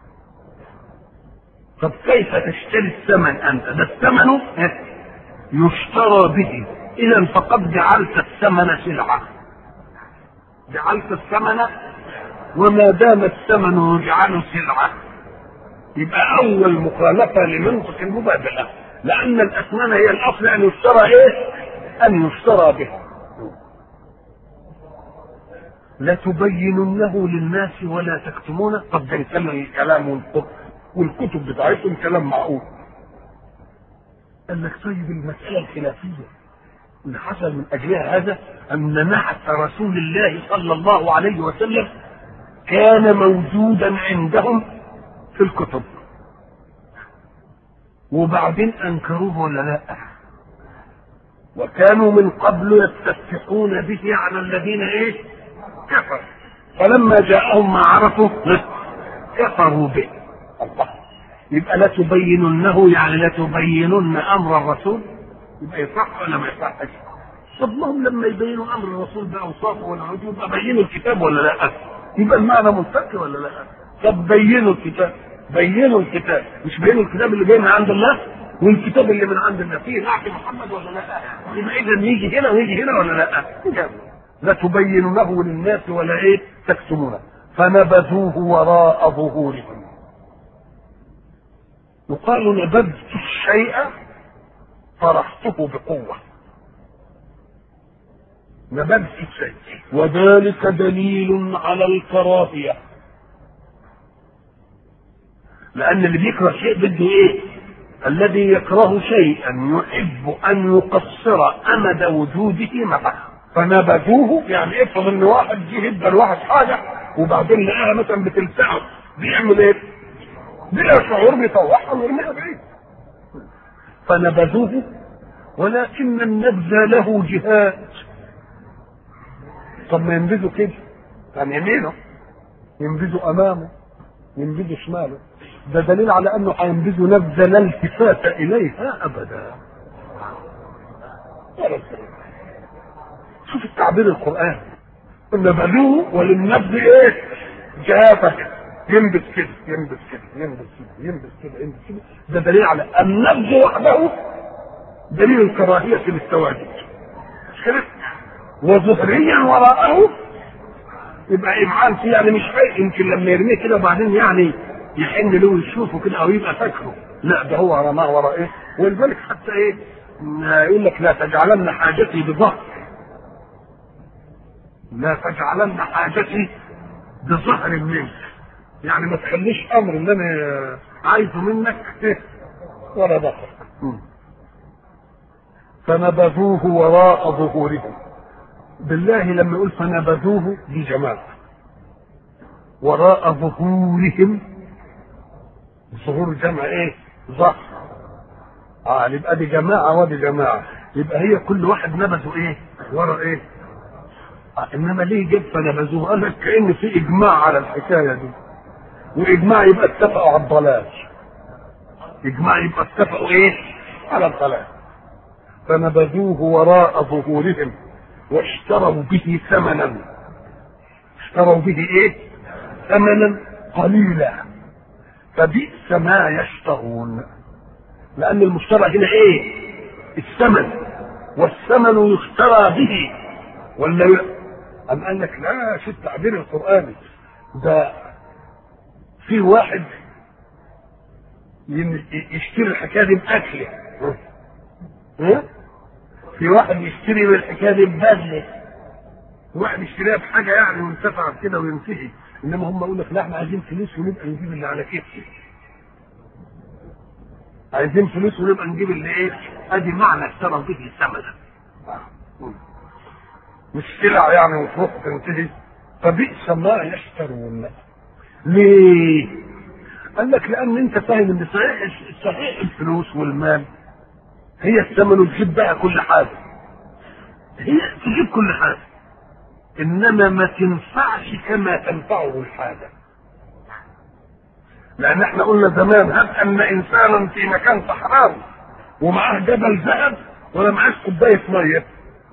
طب كيف تشتري الثمن أنت؟ ده الثمن يشترى به إذا فقد جعلت الثمن سلعة جعلت الثمن وما دام الثمن يجعل سلعة يبقى أول مخالفة لمنطق المبادلة لأن الأثمان هي الأصل أن يشترى إيه؟ أن يشترى به لتبيننه للناس ولا تكتمونه طب ده نكمل الكلام والكتب بتاعتهم كلام معقول قال لك طيب المسألة الخلافية اللي حصل من أجلها هذا أن نعت رسول الله صلى الله عليه وسلم كان موجودا عندهم في الكتب وبعدين أنكروه ولا لا وكانوا من قبل يستفتحون به على الذين ايه كفروا فلما جاءهم ما عرفوا كفروا به الله يبقى لا تبيننه يعني لا تبينن امر الرسول يبقى يصح ولا ما يصحش طب ما هم لما يبينوا امر الرسول باوصافه والعجوب بينوا الكتاب ولا لا يبقى المعنى منفك ولا لا طب بينوا الكتاب بينوا الكتاب مش بينوا الكتاب اللي جاي من عند الله والكتاب اللي من عند الله فيه نعت محمد ولا لا؟ يبقى اذا يجي هنا ويجي هنا ولا لا؟ لا تبينونه للناس ولا ايه تكتمونه فنبذوه وراء ظهورهم يقال نبذت الشيء طرحته بقوة نبذت الشيء وذلك دليل على الكراهية لأن اللي بيكره شيء بده إيه؟ الذي يكره شيئا يحب أن يقصر أمد وجوده متى فنبذوه يعني افرض ان واحد جه ادى الواحد حاجه وبعدين لقاها مثلا بتلسعه بيعمل ايه؟ بلا شعور بيطوعها ويرميها بعيد فنبذوه ولكن النبذ له جهات طب ما ينبذوا كده عن يمينه ينبذوا امامه ينبذوا شماله ده دليل على انه هينبذوا نبذه لا التفات اليها ابدا شوف التعبير القرآني نبذوه وللنبذ ايه؟ جافة ينبذ كده ينبذ كده ينبذ كده ينبذ كده ينبذ كده ده دليل على النبذ وحده دليل الكراهية للتواجد مش كده؟ وظهريا وراءه يبقى إمعان فيه يعني مش فايق يمكن لما يرميه كده وبعدين يعني يحن له ويشوفه كده أو يبقى فاكره لا ده هو رماه ورا إيه ولذلك حتى إيه يقول لك لا تجعلن حاجتي بظهر لا تجعلن حاجتي بظهر منك يعني ما تخليش امر اللي انا عايزه منك ولا ظهر فنبذوه وراء ظهورهم بالله لما يقول فنبذوه دي جماعة وراء ظهورهم ظهور جمع ايه ظهر اه يبقى دي جماعة ودي جماعة يبقى هي كل واحد نبذه ايه ورا ايه انما ليه جاب فنبذوه قال لك كان في اجماع على الحكايه دي واجماع يبقى اتفقوا على الضلال اجماع يبقى اتفقوا ايه على الضلال فنبذوه وراء ظهورهم واشتروا به ثمنا اشتروا به ايه ثمنا قليلا فبئس ما يشترون لان المشترى هنا ايه الثمن والثمن يشترى به ولا أم قال لك لا شو التعبير القرآني ده في واحد يشتري الحكاية دي بأكله ها؟ في واحد يشتري الحكاية دي ببذله واحد يشتريها بحاجة يعني وينتفع كده وينتهي إنما هم يقول لك لا احنا عايزين فلوس ونبقى نجيب اللي على كيفنا عايزين فلوس ونبقى نجيب اللي ايه؟ ادي معنى اشترى به ثمنا مش سلع يعني وتروح تنتهي فبئس ما يشترون ليه؟ قال لك لان انت فاهم ان صحيح صحيح الفلوس والمال هي الثمن وتجيب بقى كل حاجه هي تجيب كل حاجه انما ما تنفعش كما تنفعه الحاجه لان احنا قلنا زمان هب ان انسانا في مكان صحراوي ومعاه جبل ذهب ولا معاه كوبايه ميه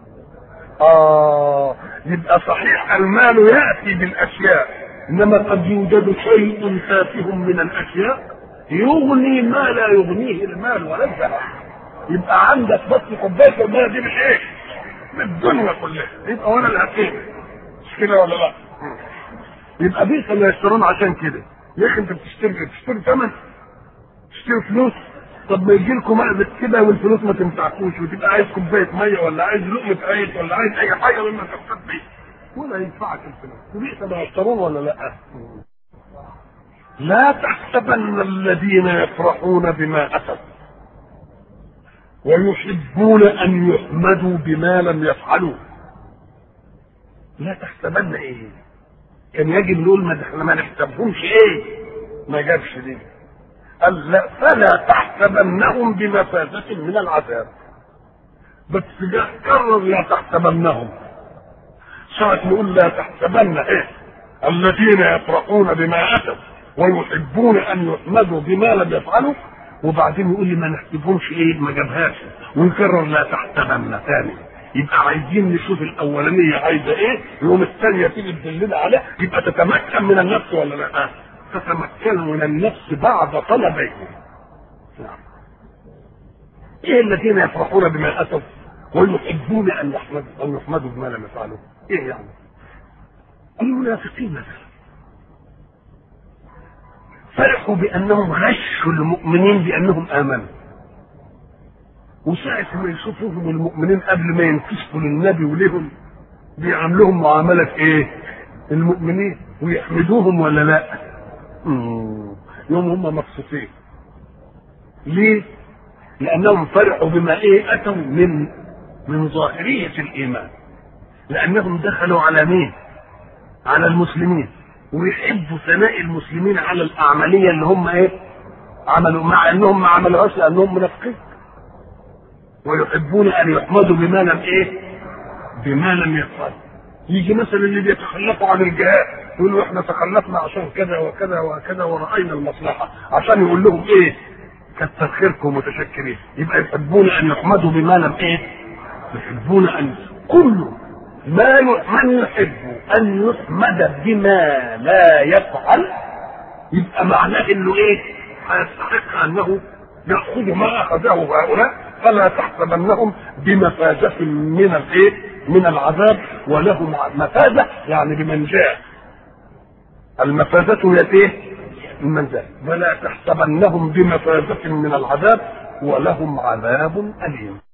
آه يبقى صحيح المال يأتي بالأشياء إنما قد يوجد شيء تافه من الأشياء يغني ما لا يغنيه المال ولا الذهب يبقى عندك بس كوباية المية دي مش إيه؟ من الدنيا كلها يبقى ولا اللي هتجيب مش كده ولا لا؟ يبقى بئس ما يشترون عشان كده يا أخي أنت بتشتري بتشتري ثمن تشتري فلوس طب ما يجي لكم مقلب كده والفلوس ما تنفعكوش وتبقى عايز كوبايه ميه ولا عايز لقمه عيش ولا عايز اي حاجه مما تقصد بيه ولا ينفعك الفلوس وبئس ما يشترون ولا لا؟ لا تحسبن الذين يفرحون بما اتوا ويحبون ان يحمدوا بما لم يفعلوا لا تحسبن ايه كان يجب نقول ما احنا ما نحسبهمش ايه ما جابش دي قال لا فلا تحسبنهم بمفازة من العذاب بس جاء كرر لا تحسبنهم ساعة نقول لا تحسبن ايه الذين يفرحون بما اتوا ويحبون ان يحمدوا بما لم يفعلوا وبعدين يقول لي ما نحسبهمش ايه ما جابهاش ونكرر لا تحسبن ثاني يبقى عايزين نشوف الاولانيه عايزه ايه يوم الثانيه تيجي تدلنا عليه يبقى تتمكن من النفس ولا لا تتمكن من النفس بعد طلبه نعم ايه الذين يفرحون بما اتوا ويحبون ان يحمدوا ان يحمدوا بما لم يفعلوا ايه يعني المنافقين مثلا فرحوا بانهم غشوا المؤمنين بانهم امنوا وساعة ما يشوفوهم المؤمنين قبل ما ينكشفوا للنبي ولهم بيعاملوهم معاملة ايه؟ المؤمنين ويحمدوهم ولا لا؟ مم. يوم هم مبسوطين. ليه؟ لأنهم فرحوا بما ايه؟ أتوا من من ظاهرية الإيمان. لأنهم دخلوا على مين؟ على المسلمين ويحبوا ثناء المسلمين على الأعمالية اللي هم ايه؟ عملوا مع انهم ما عملوهاش لانهم منافقين. ويحبون ان يحمدوا بما لم ايه؟ بما لم يفعل. يجي مثلا اللي بيتخلفوا عن الجهاد يقولوا احنا تخلفنا عشان كذا وكذا وكذا وراينا المصلحه عشان يقول لهم ايه؟ كتر خيركم متشكرين يبقى يحبون ان يحمدوا بما لم ايه؟ يحبون ان كل ما ي- من يحب ان يحمد بما لا يفعل يبقى معناه انه ايه؟ هيستحق انه ياخذ ما اخذه هؤلاء فلا تحسبنهم بمفازة من الايه؟ من العذاب ولهم مفازة يعني بمنجاة. المفازة هي ايه؟ المنجاة ولا تحسبنهم بمفازة من العذاب ولهم عذاب أليم.